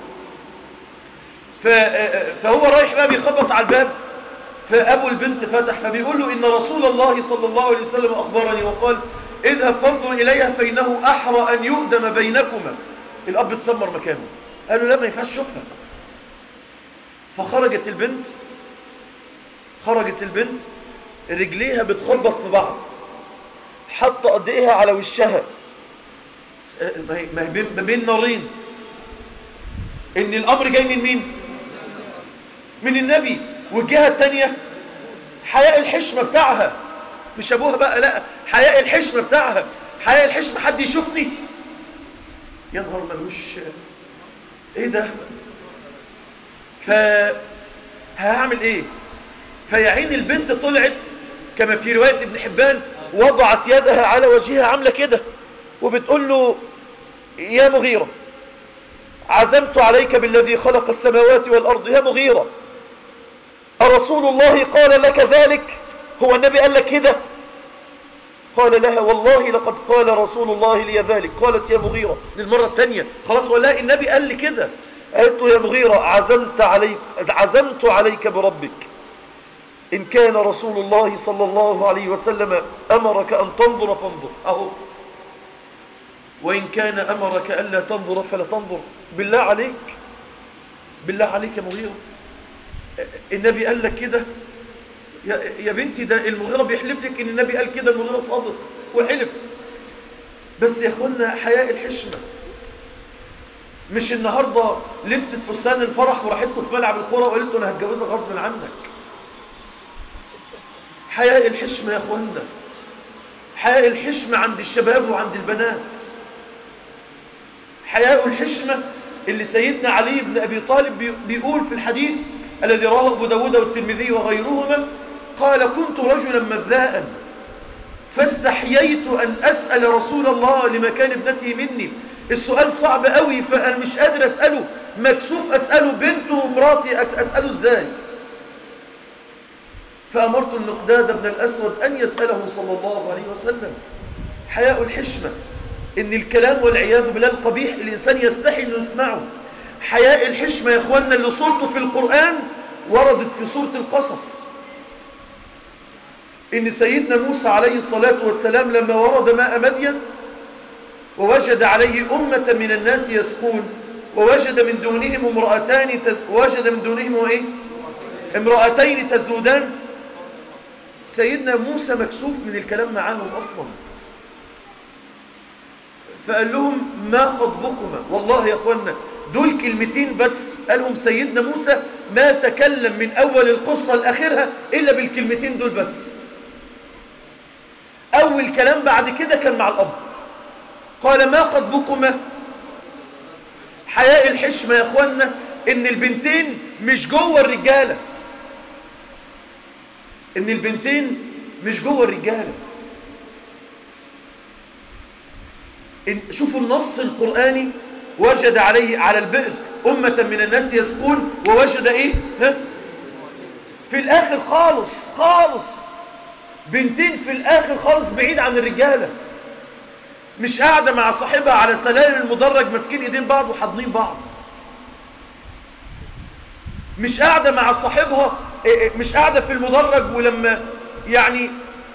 فهو رايح بقى بيخبط على الباب فابو البنت فتح فبيقول له ان رسول الله صلى الله عليه وسلم اخبرني وقال اذهب فانظر اليها فانه احرى ان يؤدم بينكما الاب اتسمر مكانه قال له لا ما ينفعش تشوفها فخرجت البنت خرجت البنت رجليها بتخبط في بعض حط ايديها على وشها ما بين نارين ان الامر جاي من مين من النبي والجهة التانية حياء الحشمة بتاعها مش ابوها بقى لا حياء الحشمة بتاعها حياء الحشمة حد يشوفني يا نهار ملوش ايه ده ف هعمل ايه فيا عين البنت طلعت كما في رواية ابن حبان وضعت يدها على وجهها عاملة كده وبتقول له يا مغيرة عزمت عليك بالذي خلق السماوات والأرض يا مغيرة أرسول الله قال لك ذلك هو النبي قال لك كده قال لها والله لقد قال رسول الله لي ذلك قالت يا مغيرة للمرة الثانية خلاص ولا النبي قال لي كده قالت له يا مغيرة عزمت عليك عزمت عليك بربك إن كان رسول الله صلى الله عليه وسلم أمرك أن تنظر فانظر أهو وإن كان أمرك ألا تنظر فلا تنظر بالله عليك بالله عليك يا مغيرة النبي قال لك كده يا, يا بنتي ده المغيرة بيحلف لك ان النبي قال كده المغيرة صادق وحلف بس يا اخوانا حياء الحشمة مش النهاردة لبست فستان الفرح وراحته في ملعب الكرة وقالت له انا هتجوزك غصب عنك حياء الحشمة يا اخوانا حياء الحشمة عند الشباب وعند البنات حياء الحشمة اللي سيدنا علي بن أبي طالب بيقول في الحديث الذي رواه أبو داود والترمذي وغيرهما قال كنت رجلا مذاء فاستحييت أن أسأل رسول الله لمكان ابنتي مني السؤال صعب قوي فأنا مش قادر أسأله مكسوف أسأله بنته ومراتي أسأله إزاي فأمرت المقداد بن الأسود أن يسأله صلى الله عليه وسلم حياء الحشمة إن الكلام والعياذ بالله القبيح الإنسان يستحي أنه يسمعه حياء الحشمة يا أخوانا اللي صورته في القرآن وردت في سورة القصص إن سيدنا موسى عليه الصلاة والسلام لما ورد ماء مدين ووجد عليه أمة من الناس يسقون ووجد من دونهم امرأتان تز... ووجد من دونهم إيه؟ امرأتين تزودان سيدنا موسى مكسوف من الكلام معاهم أصلا فقال لهم ما خطبكما والله يا أخوانا دول كلمتين بس قالهم سيدنا موسى ما تكلم من أول القصة لآخرها إلا بالكلمتين دول بس أول كلام بعد كده كان مع الأب قال ما خطبكما حياء الحشمة يا أخوانا إن البنتين مش جوه الرجالة إن البنتين مش جوه الرجالة إن شوفوا النص القرآني وجد عليه على البئر أمة من الناس يسقون ووجد إيه ها؟ في الآخر خالص خالص بنتين في الآخر خالص بعيد عن الرجالة مش قاعدة مع صاحبها على سلالم المدرج ماسكين ايدين بعض وحاضنين بعض مش قاعدة مع صاحبها مش قاعدة في المدرج ولما يعني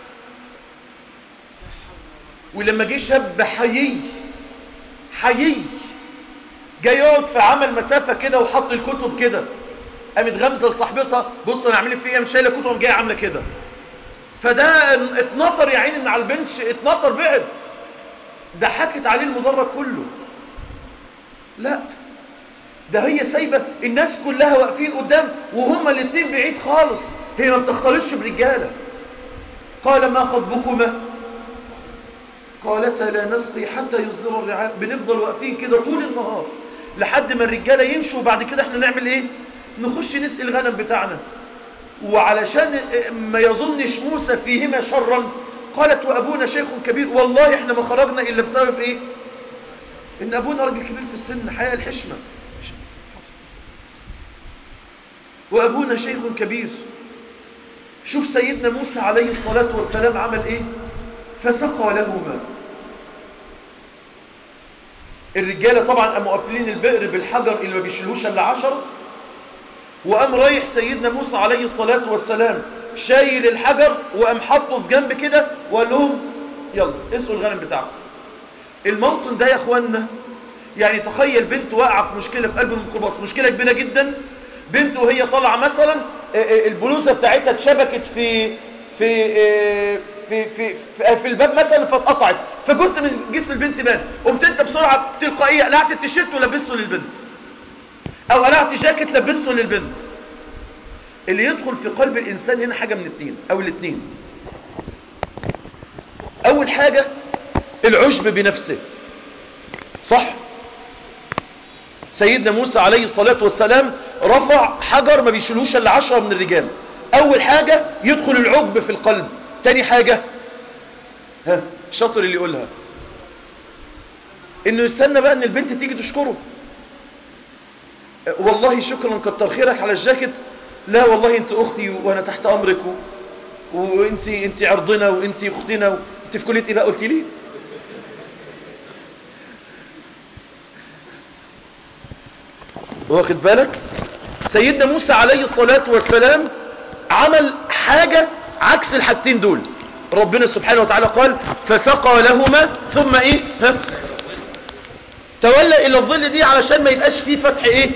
ولما جه شاب حيي حيي جاي يقعد في عمل مسافة كده وحط الكتب كده قامت غمزة لصاحبتها بص انا عامل فيها مش شايله كتب جايه عامله كده فده اتنطر يا عيني من على البنش اتنطر بعد ضحكت عليه المدرج كله لا ده هي سايبه الناس كلها واقفين قدام وهما الاثنين بعيد خالص هي ما بتختلطش برجاله قال ما خطبكما قالتا لا نسقي حتى يصدر الرعاء بنفضل واقفين كده طول النهار لحد ما الرجاله يمشوا وبعد كده احنا نعمل ايه نخش نسقي الغنم بتاعنا وعلشان ما يظنش موسى فيهما شرا قالت وابونا شيخ كبير والله احنا ما خرجنا الا بسبب ايه ان ابونا راجل كبير في السن حياة الحشمة وابونا شيخ كبير شوف سيدنا موسى عليه الصلاة والسلام عمل ايه فسقى لهما الرجالة طبعا قاموا قافلين البئر بالحجر اللي ما بيشيلوش الا عشرة وقام رايح سيدنا موسى عليه الصلاة والسلام شايل الحجر وقام حطه في جنب كده وقال لهم يلا اسقوا الغنم بتاعكم الموطن ده يا اخوانا يعني تخيل بنت واقعه في مشكله في قلب الميكروباص مشكله كبيره جدا بنت وهي طالعه مثلا البلوزه بتاعتها اتشبكت في في في في في, في الباب مثلا فاتقطعت فجزء من جسم البنت بان قمت انت بسرعه تلقائيه قلعت التيشيرت ولبسته للبنت او قلعت جاكيت لبسته للبنت اللي يدخل في قلب الانسان هنا حاجه من اثنين او الاثنين اول حاجه العجب بنفسه صح سيدنا موسى عليه الصلاة والسلام رفع حجر ما بيشيلوش الا عشرة من الرجال اول حاجة يدخل العجب في القلب تاني حاجة ها شاطر اللي يقولها انه يستنى بقى ان البنت تيجي تشكره والله شكرا كتر خيرك على الجاكيت لا والله انت اختي وانا تحت امرك وانت انت عرضنا وانت اختنا وانت في كليه ايه بقى قلت لي واخد بالك سيدنا موسى عليه الصلاة والسلام عمل حاجة عكس الحاجتين دول ربنا سبحانه وتعالى قال فسقى لهما ثم ايه ها تولى الى الظل دي علشان ما يبقاش فيه فتح ايه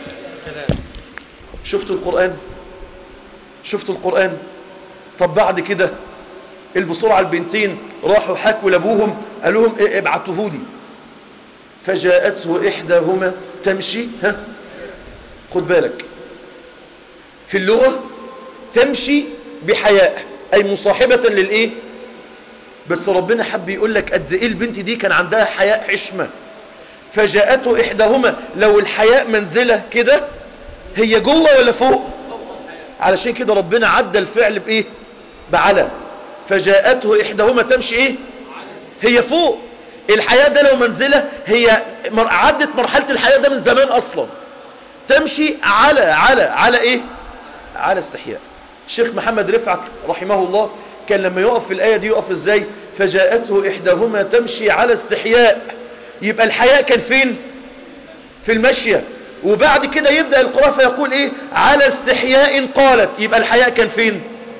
شفتوا القرآن شفتوا القرآن طب بعد كده البسرعة البنتين راحوا حكوا لابوهم قالوا لهم إيه ابعتوه لي فجاءته إحداهما تمشي ها خد بالك في اللغة تمشي بحياء أي مصاحبة للإيه بس ربنا حب يقول لك قد إيه البنت دي كان عندها حياء حشمة فجاءته إحداهما لو الحياء منزلة كده هي جوه ولا فوق علشان كده ربنا عدى الفعل بإيه بعلى فجاءته إحداهما تمشي إيه هي فوق الحياة ده لو منزلة هي عدت مرحلة الحياة ده من زمان أصلا تمشي على على على إيه على استحياء الشيخ محمد رفعت رحمه الله كان لما يقف في الآية دي يقف إزاي فجاءته إحداهما تمشي على استحياء يبقى الحياء كان فين في المشية وبعد كده يبدأ القراءة فيقول إيه على استحياء قالت يبقى الحياء كان فين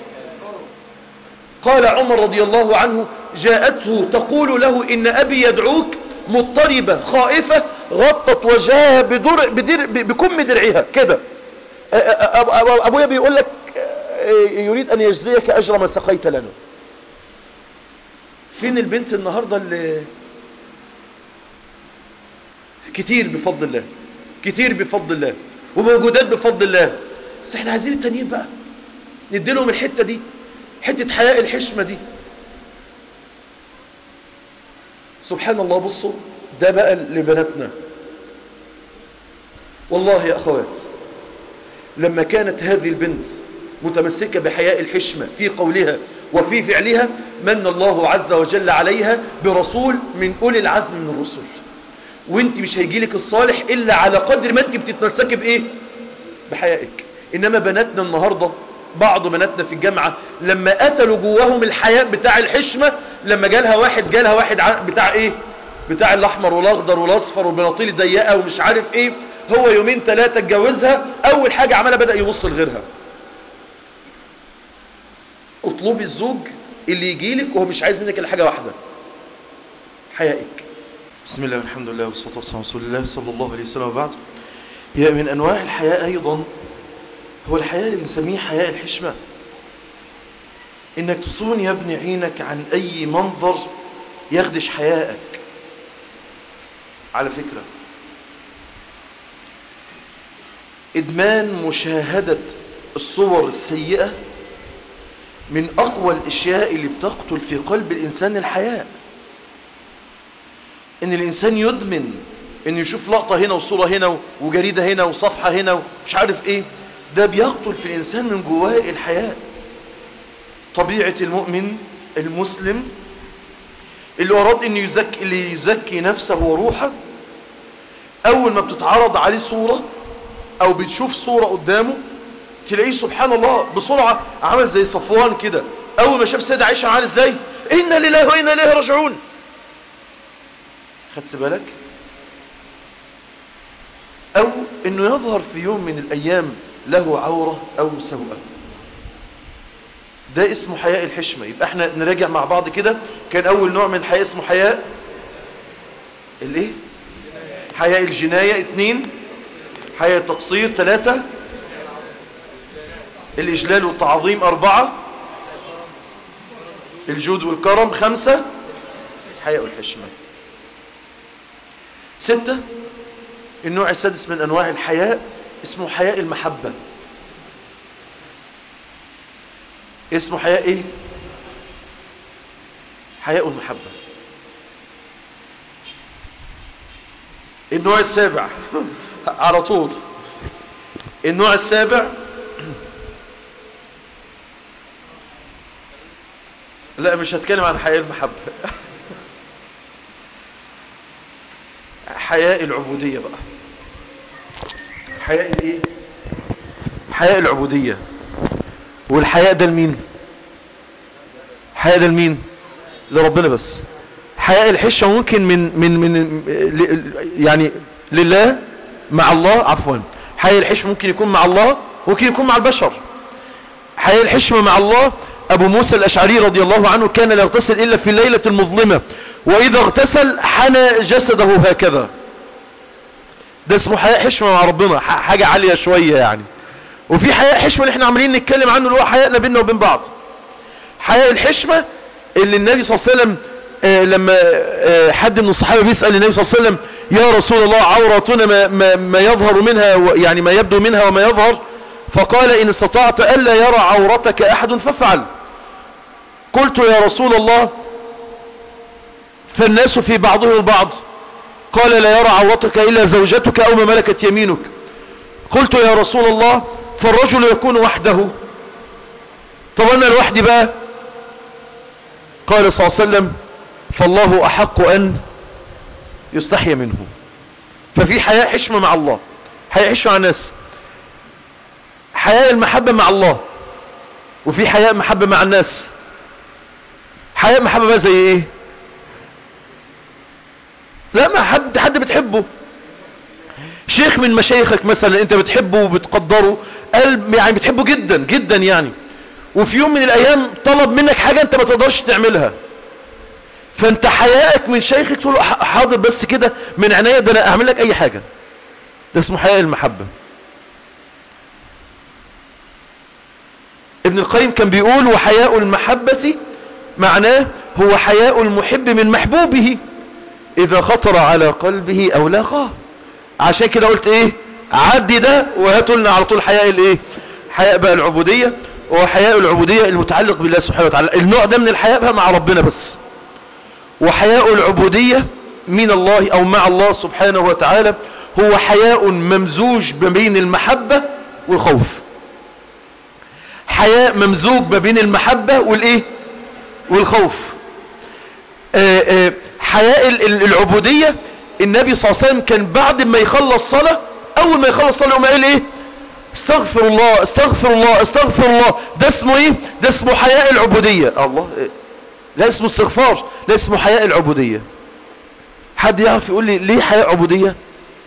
قال عمر رضي الله عنه جاءته تقول له إن أبي يدعوك مضطربة خائفة غطت وجهها بدرع بدر بكم درعها كده أبويا بيقول لك يريد أن يجزيك أجر ما سقيت لنا فين البنت النهاردة اللي كتير بفضل الله كتير بفضل الله وموجودات بفضل الله بس احنا عايزين التانيين بقى نديلهم الحتة دي حتة حياء الحشمة دي سبحان الله بصوا ده بقى لبناتنا والله يا أخوات لما كانت هذه البنت متمسكة بحياء الحشمة في قولها وفي فعلها من الله عز وجل عليها برسول من أولي العزم من الرسل وانت مش هيجيلك الصالح إلا على قدر ما انت بتتمسكي بإيه بحيائك إنما بناتنا النهاردة بعض بناتنا في الجامعة لما قتلوا جواهم الحياء بتاع الحشمة لما جالها واحد جالها واحد بتاع ايه بتاع الاحمر والاخضر والاصفر والبناطيل الضيقه ومش عارف ايه هو يومين ثلاثة اتجوزها اول حاجة عملها بدأ يبص لغيرها اطلبي الزوج اللي يجيلك وهو مش عايز منك الا حاجة واحدة حيائك بسم الله والحمد لله والصلاة والسلام على رسول الله صلى الله عليه وسلم وبعد هي من انواع الحياء ايضا هو الحياء اللي بنسميه حياء الحشمة انك تصون يا ابني عينك عن اي منظر يخدش حيائك على فكرة ادمان مشاهدة الصور السيئة من اقوى الاشياء اللي بتقتل في قلب الانسان الحياء ان الانسان يدمن انه يشوف لقطة هنا وصورة هنا وجريدة هنا وصفحة هنا ومش عارف ايه ده بيقتل في الإنسان من جواه الحياة طبيعة المؤمن المسلم اللي أراد أن يزكي, اللي يزكي نفسه وروحه أول ما بتتعرض عليه صورة أو بتشوف صورة قدامه تلاقيه سبحان الله بسرعة عمل زي صفوان كده أول ما شاف سيدة عائشة عمل إزاي إنا لله وإنا إليه راجعون خدت بالك أو أنه يظهر في يوم من الأيام له عورة أو سوءة ده اسمه حياء الحشمة يبقى احنا نراجع مع بعض كده كان أول نوع من الحياء اسمه حياء الايه حياء الجناية اثنين حياء التقصير ثلاثة الإجلال والتعظيم أربعة الجود والكرم خمسة حياء الحشمة ستة النوع السادس من أنواع الحياء اسمه حياء المحبة اسمه حياء ايه حياء المحبة النوع السابع على طول النوع السابع لا مش هتكلم عن حياء المحبة حياء العبودية بقى حياء الايه حياء العبودية والحياء ده لمين حياء ده لمين لربنا بس حياء الحشة ممكن من من من يعني لله مع الله عفوا حياء الحشمة ممكن يكون مع الله ممكن يكون مع البشر حياء الحشمة مع الله أبو موسى الأشعري رضي الله عنه كان لا يغتسل إلا في الليلة المظلمة وإذا اغتسل حنى جسده هكذا ده اسمه حياء حشمة مع ربنا حاجة عالية شوية يعني وفي حياء حشمة اللي احنا عاملين نتكلم عنه اللي هو حياءنا بيننا وبين بعض حياء الحشمة اللي النبي صلى الله عليه وسلم آه لما آه حد من الصحابة بيسأل النبي صلى الله عليه وسلم يا رسول الله عوراتنا ما, ما, ما يظهر منها يعني ما يبدو منها وما يظهر فقال إن استطعت ألا يرى عورتك أحد فافعل قلت يا رسول الله فالناس في بعضهم البعض قال لا يرى عورتك إلا زوجتك أو ما ملكت يمينك قلت يا رسول الله فالرجل يكون وحده طب أنا لوحدي بقى قال صلى الله عليه وسلم فالله أحق أن يستحي منه ففي حياة حشمة مع الله حياة حشمة مع الناس حياة المحبة مع الله وفي حياة محبة مع الناس حياة محبة بقى زي ايه لا ما حد حد بتحبه شيخ من مشايخك مثلا انت بتحبه وبتقدره قلب يعني بتحبه جدا جدا يعني وفي يوم من الايام طلب منك حاجة انت ما تقدرش تعملها فانت حيائك من شيخك تقول حاضر بس كده من عناية ده انا اعمل لك اي حاجة ده اسمه حياء المحبة ابن القيم كان بيقول وحياء المحبة معناه هو حياء المحب من محبوبه اذا خطر على قلبه او لاقاه عشان كده قلت ايه عدي ده وهاتوا لنا على طول حياء الايه حياء بقى العبودية وهو حياء العبودية المتعلق بالله سبحانه وتعالى النوع ده من الحياء بقى مع ربنا بس وحياء العبودية من الله او مع الله سبحانه وتعالى هو حياء ممزوج بين المحبة والخوف حياء ممزوج ما بين المحبة والايه والخوف آآ آآ حياء العبودية النبي صلى الله عليه وسلم كان بعد ما يخلص صلاة اول ما يخلص صلاة يقوم قال ايه استغفر الله استغفر الله استغفر الله ده اسمه ايه ده اسمه حياء العبودية الله إيه؟ لا اسمه استغفار لا اسمه حياء العبودية حد يعرف يقول لي ليه حياء عبودية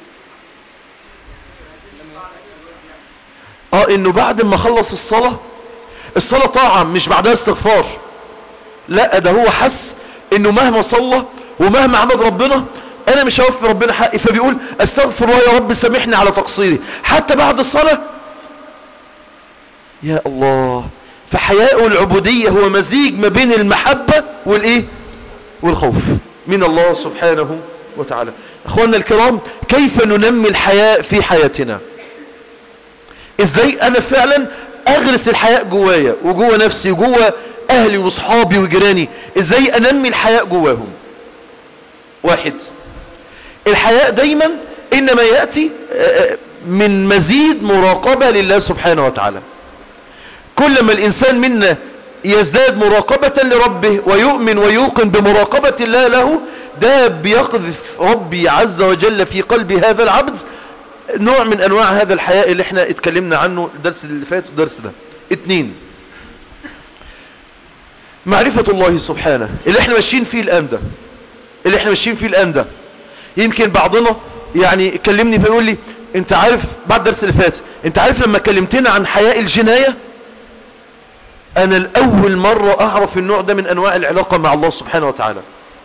اه انه بعد ما خلص الصلاة الصلاة طاعة مش بعدها استغفار لا ده هو حس انه مهما صلى ومهما عبد ربنا انا مش هوفي ربنا حقي فبيقول استغفر الله يا رب سامحني على تقصيري حتى بعد الصلاة يا الله فحياء العبودية هو مزيج ما بين المحبة والايه والخوف من الله سبحانه وتعالى اخواننا الكرام كيف ننمي الحياء في حياتنا ازاي انا فعلا اغرس الحياء جوايا وجوه نفسي وجوه اهلي واصحابي وجيراني ازاي انمي الحياء جواهم واحد الحياء دايما انما يأتي من مزيد مراقبة لله سبحانه وتعالى كل ما الانسان منا يزداد مراقبة لربه ويؤمن ويوقن بمراقبة الله له ده بيقذف ربي عز وجل في قلب هذا العبد نوع من انواع هذا الحياء اللي احنا اتكلمنا عنه الدرس اللي فات الدرس ده اتنين معرفة الله سبحانه اللي احنا ماشيين فيه الان ده اللي احنا ماشيين فيه الان ده يمكن بعضنا يعني كلمني فيقول لي انت عارف بعد الدرس اللي فات انت عارف لما كلمتنا عن حياء الجناية انا الاول مرة اعرف النوع ده من انواع العلاقة مع الله سبحانه وتعالى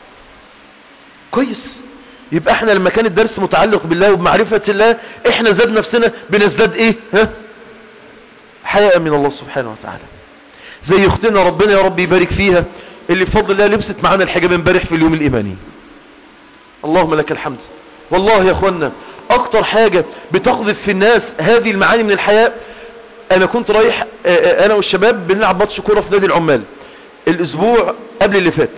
كويس يبقى احنا لما كان الدرس متعلق بالله وبمعرفة الله احنا زاد نفسنا بنزداد ايه ها حياء من الله سبحانه وتعالى زي اختنا ربنا يا رب يبارك فيها اللي بفضل الله لبست معانا الحجاب امبارح في اليوم الايماني اللهم لك الحمد والله يا اخوانا اكتر حاجة بتقذف في الناس هذه المعاني من الحياء انا كنت رايح انا والشباب بنلعب ماتش كوره في نادي العمال الاسبوع قبل اللي فات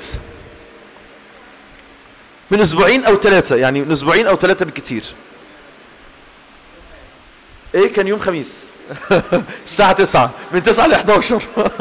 من اسبوعين او ثلاثة يعني من اسبوعين او ثلاثة بالكتير ايه كان يوم خميس الساعة تسعة من تسعة ل 11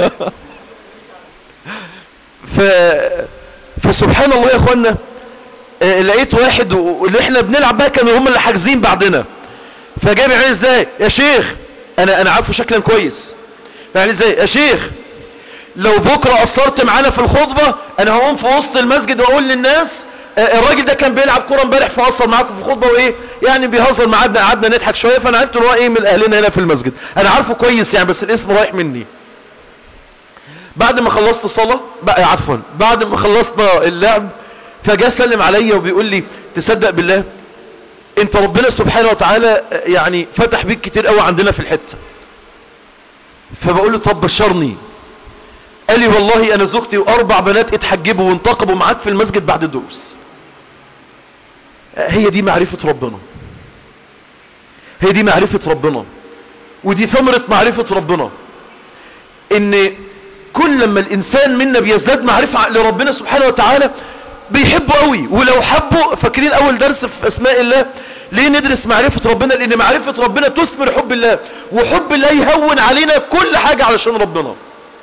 ف... فسبحان الله يا اخوانا اه لقيت واحد واللي احنا بنلعب بقى كانوا هم اللي حاجزين بعضنا فجاي بيعمل ازاي يا شيخ انا انا عارفه شكلا كويس يعني ازاي يا شيخ لو بكرة قصرت معانا في الخطبة انا هقوم في وسط المسجد واقول للناس آه، الراجل ده كان بيلعب كوره امبارح فقصر معاكم في الخطبه وايه يعني بيهزر معانا قعدنا نضحك شويه فانا عرفت ان هو ايه من اهلنا هنا في المسجد انا عارفه كويس يعني بس الاسم رايح مني بعد ما خلصت الصلاه بقى عفوا بعد ما خلصنا اللعب فجاء سلم عليا وبيقول لي تصدق بالله انت ربنا سبحانه وتعالى آه، يعني فتح بيك كتير قوي عندنا في الحته فبقول له طب بشرني قال لي والله انا زوجتي واربع بنات اتحجبوا وانتقبوا معاك في المسجد بعد الدروس هي دي معرفة ربنا هي دي معرفة ربنا ودي ثمرة معرفة ربنا ان كل لما الانسان منا بيزداد معرفة لربنا سبحانه وتعالى بيحبه قوي ولو حبه فاكرين اول درس في اسماء الله ليه ندرس معرفة ربنا لان معرفة ربنا تثمر حب الله وحب الله يهون علينا كل حاجة علشان ربنا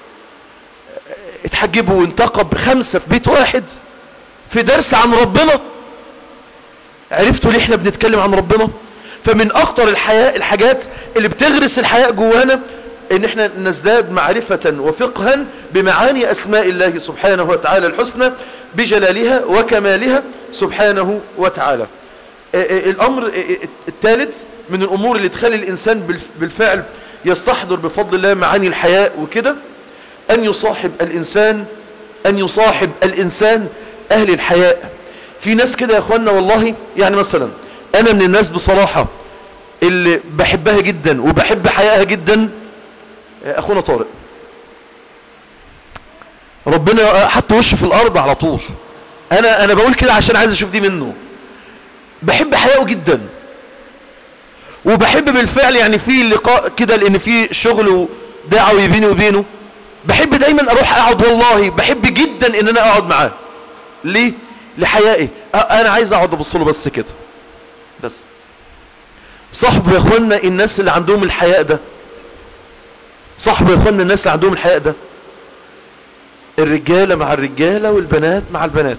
اتحجبوا وانتقب خمسة في بيت واحد في درس عن ربنا عرفتوا ليه احنا بنتكلم عن ربنا فمن اكتر الحياة الحاجات اللي بتغرس الحياة جوانا ان احنا نزداد معرفة وفقها بمعاني اسماء الله سبحانه وتعالى الحسنى بجلالها وكمالها سبحانه وتعالى اه اه الامر اه الثالث من الامور اللي تخلي الانسان بالف- بالفعل يستحضر بفضل الله معاني الحياة وكده ان يصاحب الانسان ان يصاحب الانسان اهل الحياء في ناس كده يا اخوانا والله يعني مثلا انا من الناس بصراحة اللي بحبها جدا وبحب حيائها جدا اخونا طارق ربنا حط وشه في الارض على طول انا انا بقول كده عشان عايز اشوف دي منه بحب حيائه جدا وبحب بالفعل يعني في لقاء كده لان في شغل دعوي بيني وبينه بحب دايما اروح اقعد والله بحب جدا ان انا اقعد معاه ليه لحيائي أ- انا عايز اقعد ابص له بس كده بس صاحبه يا اخوانا الناس اللي عندهم الحياء ده صاحبه يا اخوانا الناس اللي عندهم الحياء ده الرجالة مع الرجالة والبنات مع البنات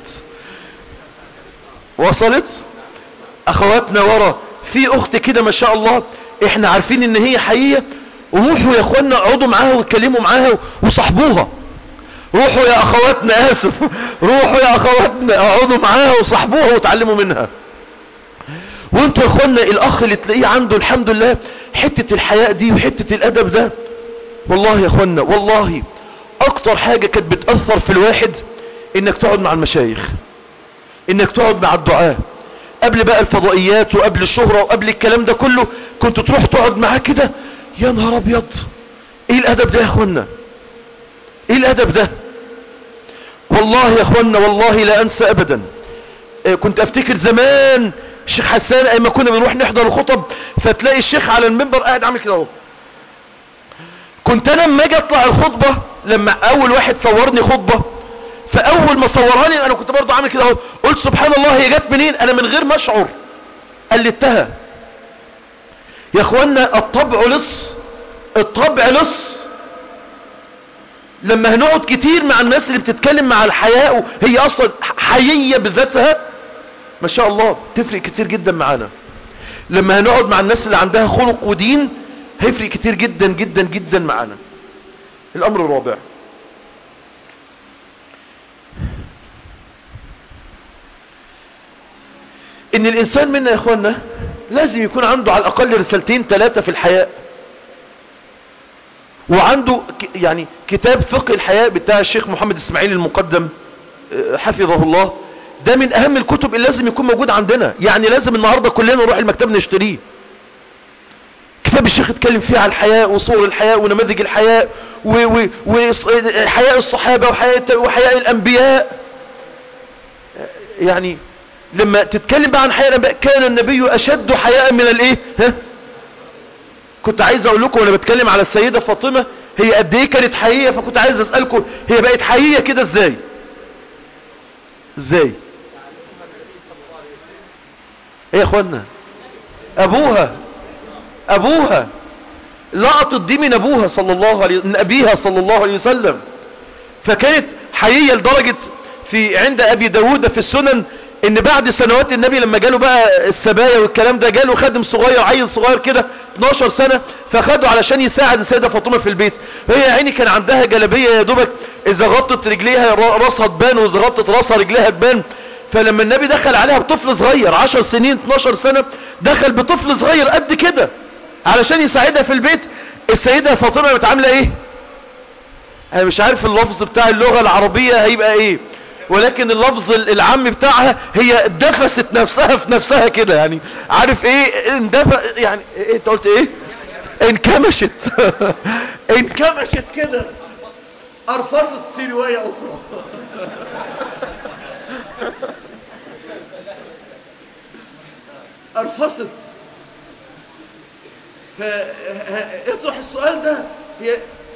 وصلت اخواتنا ورا في اخت كده ما شاء الله احنا عارفين ان هي حقيقية روحوا يا اخوانا اقعدوا معاها واتكلموا معاها وصاحبوها روحوا يا اخواتنا اسف روحوا يا اخواتنا اقعدوا معاها وصاحبوها وتعلموا منها وانتوا يا اخوانا الاخ اللي تلاقيه عنده الحمد لله حتة الحياء دي وحتة الادب ده والله يا اخوانا والله اكتر حاجة كانت بتأثر في الواحد انك تقعد مع المشايخ انك تقعد مع الدعاء قبل بقى الفضائيات وقبل الشهرة وقبل الكلام ده كله كنت تروح تقعد معاه كده يا نهار ابيض ايه الادب ده يا اخوانا ايه الادب ده والله يا اخوانا والله لا انسى ابدا آه، كنت افتكر زمان الشيخ حسان ايما كنا بنروح نحضر الخطب فتلاقي الشيخ على المنبر قاعد عامل كده اهو كنت انا لما اجي اطلع الخطبة لما اول واحد صورني خطبة فاول ما صورها لي انا كنت برضو عامل كده اهو قلت سبحان الله هي جت منين انا من غير ما اشعر قلدتها يا اخوانا الطبع لص الطبع لص لما هنقعد كتير مع الناس اللي بتتكلم مع الحياء هي اصلا حيية بذاتها ما شاء الله تفرق كتير جدا معانا لما هنقعد مع الناس اللي عندها خلق ودين هيفرق كتير جدا جدا جدا معانا الامر الرابع ان الانسان منا يا اخوانا لازم يكون عنده على الاقل رسالتين ثلاثة في الحياة وعنده ك- يعني كتاب فقه الحياة بتاع الشيخ محمد اسماعيل المقدم آه، حفظه الله ده من اهم الكتب اللي لازم يكون موجود عندنا يعني لازم النهاردة كلنا نروح المكتب نشتريه كتاب الشيخ اتكلم فيه على الحياة وصور الحياة ونماذج الحياة وحياء الصحابة وحياء, وحياء الانبياء يعني لما تتكلم بقى عن حياء الانبياء كان النبي اشد حياء من الايه ها كنت عايز اقول لكم وانا بتكلم على السيدة فاطمة هي قد ايه كانت حقيقية فكنت عايز اسألكم هي بقت حقيقية كده ازاي ازاي ايه يا اخوانا ابوها ابوها لقطت دي من ابوها صلى الله عليه من ابيها صلى الله عليه وسلم فكانت حقيقية لدرجة في عند ابي داود في السنن ان بعد سنوات النبي لما جاله بقى السبايا والكلام ده جاله خادم صغير عيل صغير كده 12 سنة فخده علشان يساعد السيدة فاطمة في البيت هي يا عيني كان عندها جلبية يا دوبك اذا غطت رجليها راسها تبان واذا غطت راسها رجليها تبان فلما النبي دخل عليها بطفل صغير 10 سنين 12 سنة دخل بطفل صغير قد كده علشان يساعدها في البيت السيدة فاطمة بتعاملة ايه انا مش عارف اللفظ بتاع اللغة العربية هيبقى ايه ولكن اللفظ العام بتاعها هي دفست نفسها في نفسها كده يعني عارف ايه اندف يعني ايه انت قلت ايه انكمشت انكمشت كده ارفصت في رواية اخرى ارفصت فاطرح السؤال ده هي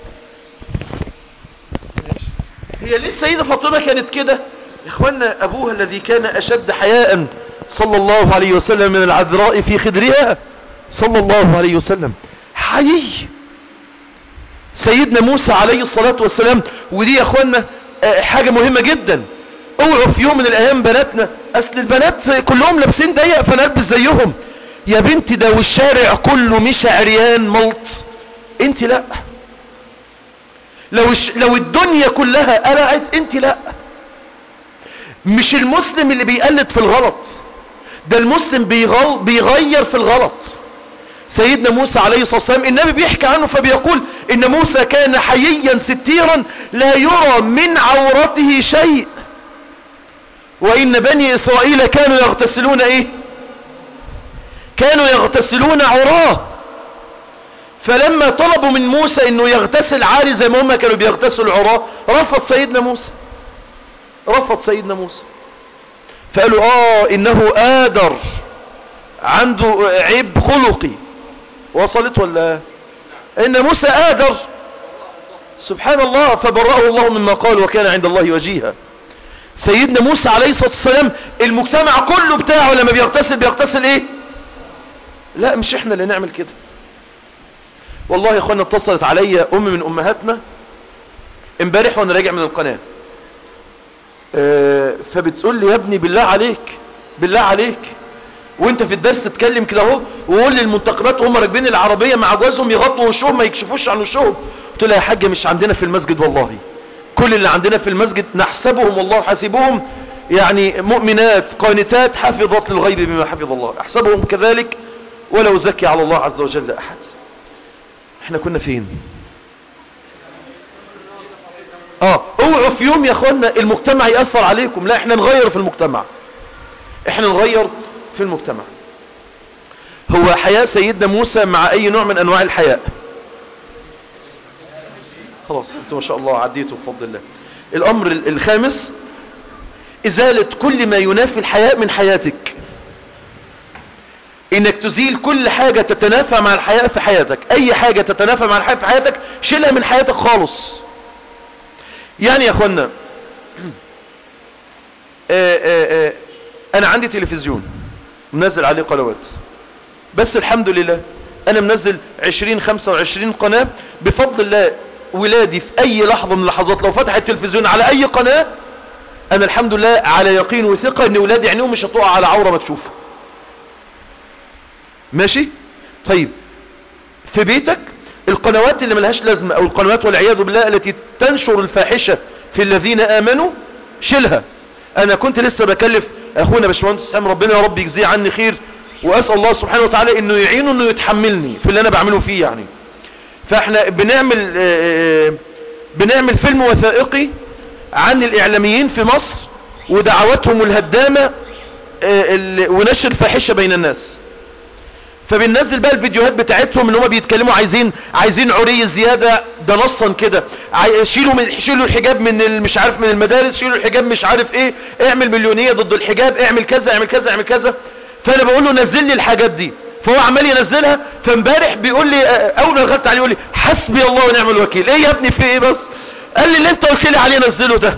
هي ليه السيدة فاطمة كانت كده يا اخوانا ابوها الذي كان اشد حياء صلى الله عليه وسلم من العذراء في خدرها صلى الله عليه وسلم حيي سيدنا موسى عليه الصلاة والسلام ودي يا اخوانا حاجة مهمة جدا اوعوا في يوم من الايام بناتنا اصل البنات كلهم لابسين ضيق فنلبس زيهم يا بنتي ده والشارع كله مش عريان ملط انت لا لو لو الدنيا كلها قلعت انت لا مش المسلم اللي بيقلد في الغلط ده المسلم بيغل بيغير في الغلط سيدنا موسى عليه الصلاة والسلام النبي بيحكي عنه فبيقول ان موسى كان حييا ستيرا لا يرى من عورته شيء وان بني اسرائيل كانوا يغتسلون ايه كانوا يغتسلون عراه فلما طلبوا من موسى انه يغتسل عالي زي ما هم كانوا بيغتسلوا عراه رفض سيدنا موسى رفض سيدنا موسى فقالوا اه انه آدر عنده عيب خلقي وصلت ولا ان موسى آدر سبحان الله فبرأه الله مما قال وكان عند الله وجيها سيدنا موسى عليه الصلاة والسلام المجتمع كله بتاعه لما بيغتسل بيغتسل ايه لا مش احنا اللي نعمل كده والله يا اخوانا اتصلت عليا ام من امهاتنا امبارح وانا راجع من القناة اه فبتقول لي يا ابني بالله عليك بالله عليك وانت في الدرس تتكلم كده اهو وقول للمنتقبات وهم راكبين العربية مع جوازهم يغطوا وشهم ما يكشفوش عن وشهم قلت لها يا حاجة مش عندنا في المسجد والله كل اللي عندنا في المسجد نحسبهم والله حاسبهم يعني مؤمنات قانتات حافظات للغيب بما حفظ الله احسبهم كذلك ولو زكي على الله عز وجل احد احنا كنا فين اه اوعوا في يوم يا اخوانا المجتمع يأثر عليكم لا احنا نغير في المجتمع احنا نغير في المجتمع هو حياة سيدنا موسى مع اي نوع من انواع الحياء خلاص انتوا ما شاء الله عديتوا بفضل الله الامر الخامس ازالة كل ما ينافي الحياء من حياتك انك تزيل كل حاجة تتنافى مع الحياة في حياتك اي حاجة تتنافى مع الحياة في حياتك شيلها من حياتك خالص يعني يا اخوانا آآ آآ انا عندي تلفزيون منزل عليه قنوات بس الحمد لله انا منزل 20 25 قناة بفضل الله ولادي في اي لحظة من اللحظات لو فتح التلفزيون على اي قناة انا الحمد لله على يقين وثقة ان ولادي عينيهم مش هتقع على عورة مكشوفة ماشي طيب في بيتك القنوات اللي ملهاش لازمة او القنوات والعياذ بالله التي تنشر الفاحشة في الذين امنوا شيلها انا كنت لسه بكلف اخونا باشمهندس سام ربنا يا رب يجزيه عني خير واسال الله سبحانه وتعالى انه يعينه انه يتحملني في اللي انا بعمله فيه يعني فاحنا بنعمل آآ بنعمل فيلم وثائقي عن الاعلاميين في مصر ودعواتهم الهدامة ونشر فاحشة بين الناس فبننزل بقى الفيديوهات بتاعتهم ان هم بيتكلموا عايزين عايزين عري زيادة ده نصا كده شيلوا من شيلوا الحجاب من مش عارف من المدارس شيلوا الحجاب مش عارف ايه اعمل مليونية ضد الحجاب اعمل كذا اعمل كذا اعمل كذا فانا بقول له نزل لي الحاجات دي فهو عمال ينزلها فامبارح بيقول لي اول ما دخلت عليه يقول لي حسبي الله ونعم الوكيل ايه يا ابني في ايه بس قال لي اللي انت قلت لي عليه نزله ده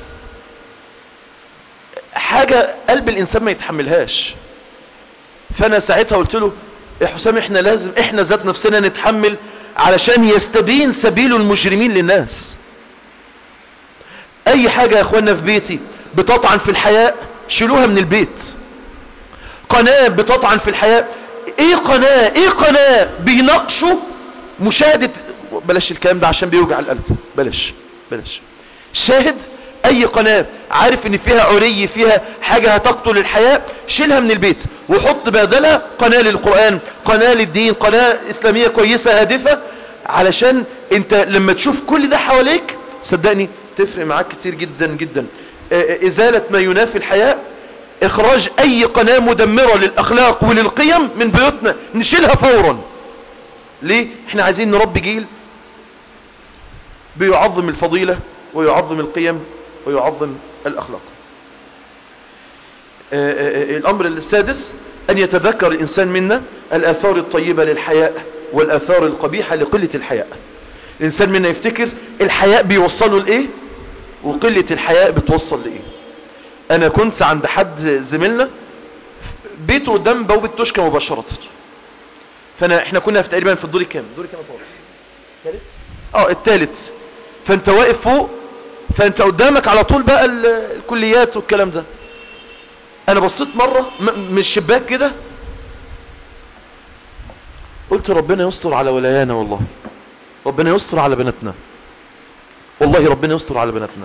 حاجة قلب الانسان ما يتحملهاش فانا ساعتها قلت له يا حسام احنا لازم احنا ذات نفسنا نتحمل علشان يستبين سبيل المجرمين للناس اي حاجة يا اخوانا في بيتي بتطعن في الحياء شيلوها من البيت قناة بتطعن في الحياة ايه قناة ايه قناة بيناقشوا مشاهدة بلاش الكلام ده عشان بيوجع القلب بلاش بلاش شاهد اي قناة عارف ان فيها عري فيها حاجة هتقتل الحياة شيلها من البيت وحط بدلها قناة للقرآن قناة للدين قناة اسلامية كويسة هادفة علشان انت لما تشوف كل ده حواليك صدقني تفرق معاك كتير جدا جدا ازالة ما ينافي الحياة اخراج اي قناة مدمرة للاخلاق وللقيم من بيوتنا نشيلها فورا ليه احنا عايزين نربي جيل بيعظم الفضيلة ويعظم القيم ويعظم الاخلاق الامر السادس ان يتذكر الانسان منا الاثار الطيبة للحياء والاثار القبيحة لقلة الحياء الانسان منا يفتكر الحياء بيوصله لايه وقلة الحياء بتوصل لايه انا كنت عند حد زميلنا بيته قدام بوابة تشكى مباشرة فانا احنا كنا في تقريبا في الدور الكام الدور الكام الثالث اه الثالث فانت واقف فوق فانت قدامك على طول بقى الكليات والكلام ده انا بصيت مرة من الشباك كده قلت ربنا يستر على ولايانا والله ربنا يستر على بناتنا والله ربنا يستر على بناتنا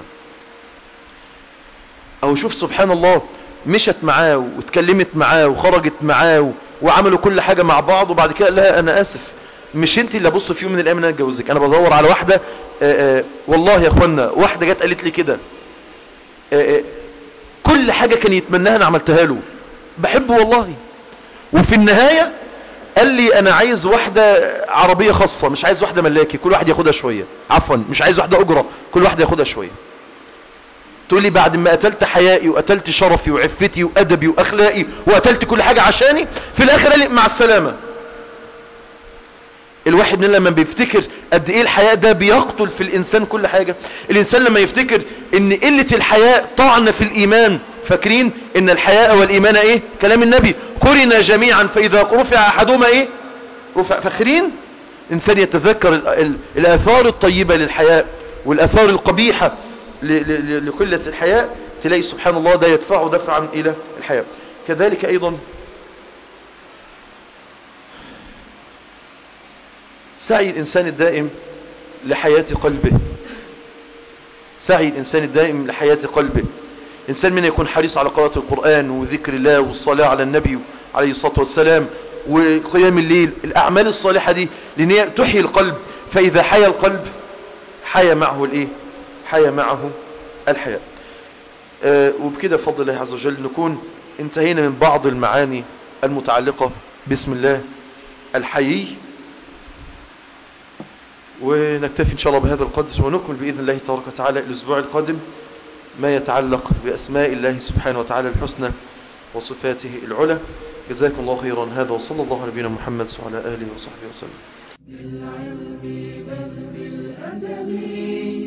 او شوف سبحان الله مشت معاه واتكلمت معاه وخرجت معاه وعملوا كل حاجة مع بعض وبعد كده لا انا اسف مش انت اللي ابص في يوم من الايام ان انا اتجوزك انا بدور على واحدة آآ آآ والله يا اخوانا واحدة جت قالت لي كده كل حاجة كان يتمناها انا عملتها له بحبه والله وفي النهاية قال لي انا عايز واحدة عربية خاصة مش عايز واحدة ملاكي كل واحد ياخدها شوية عفوا مش عايز واحدة اجرة كل واحد ياخدها شوية تقول لي بعد ما قتلت حيائي وقتلت شرفي وعفتي وادبي واخلاقي وقتلت كل حاجة عشاني في الاخر قال لي مع السلامة الواحد مننا لما بيفتكر قد ايه الحياء ده بيقتل في الانسان كل حاجة الانسان لما يفتكر ان قلة الحياء طعن في الايمان فاكرين ان الحياء والايمان ايه كلام النبي قرنا جميعا فاذا رفع احدهما ايه رفع فاكرين انسان يتذكر ال ال الاثار الطيبة للحياء والاثار القبيحة لقلة الحياء تلاقي سبحان الله ده يدفعه دفعا الى الحياء كذلك ايضا سعي الإنسان الدائم لحياة قلبه سعي الإنسان الدائم لحياة قلبه إنسان من يكون حريص على قراءة القرآن وذكر الله والصلاة على النبي عليه الصلاة والسلام وقيام الليل الأعمال الصالحة دي لأن هي تحيي القلب فإذا حيا القلب حيا معه الإيه حيا معه الحياة آه وبكده بفضل الله عز وجل نكون انتهينا من بعض المعاني المتعلقة بسم الله الحيي ونكتفي إن شاء الله بهذا القدر ونكمل بإذن الله تبارك وتعالى الأسبوع القادم ما يتعلق بأسماء الله سبحانه وتعالى الحسنى وصفاته العلى جزاكم الله خيرا هذا وصلى الله على نبينا محمد وعلى آله وصحبه وسلم بالعلم بل بالأدب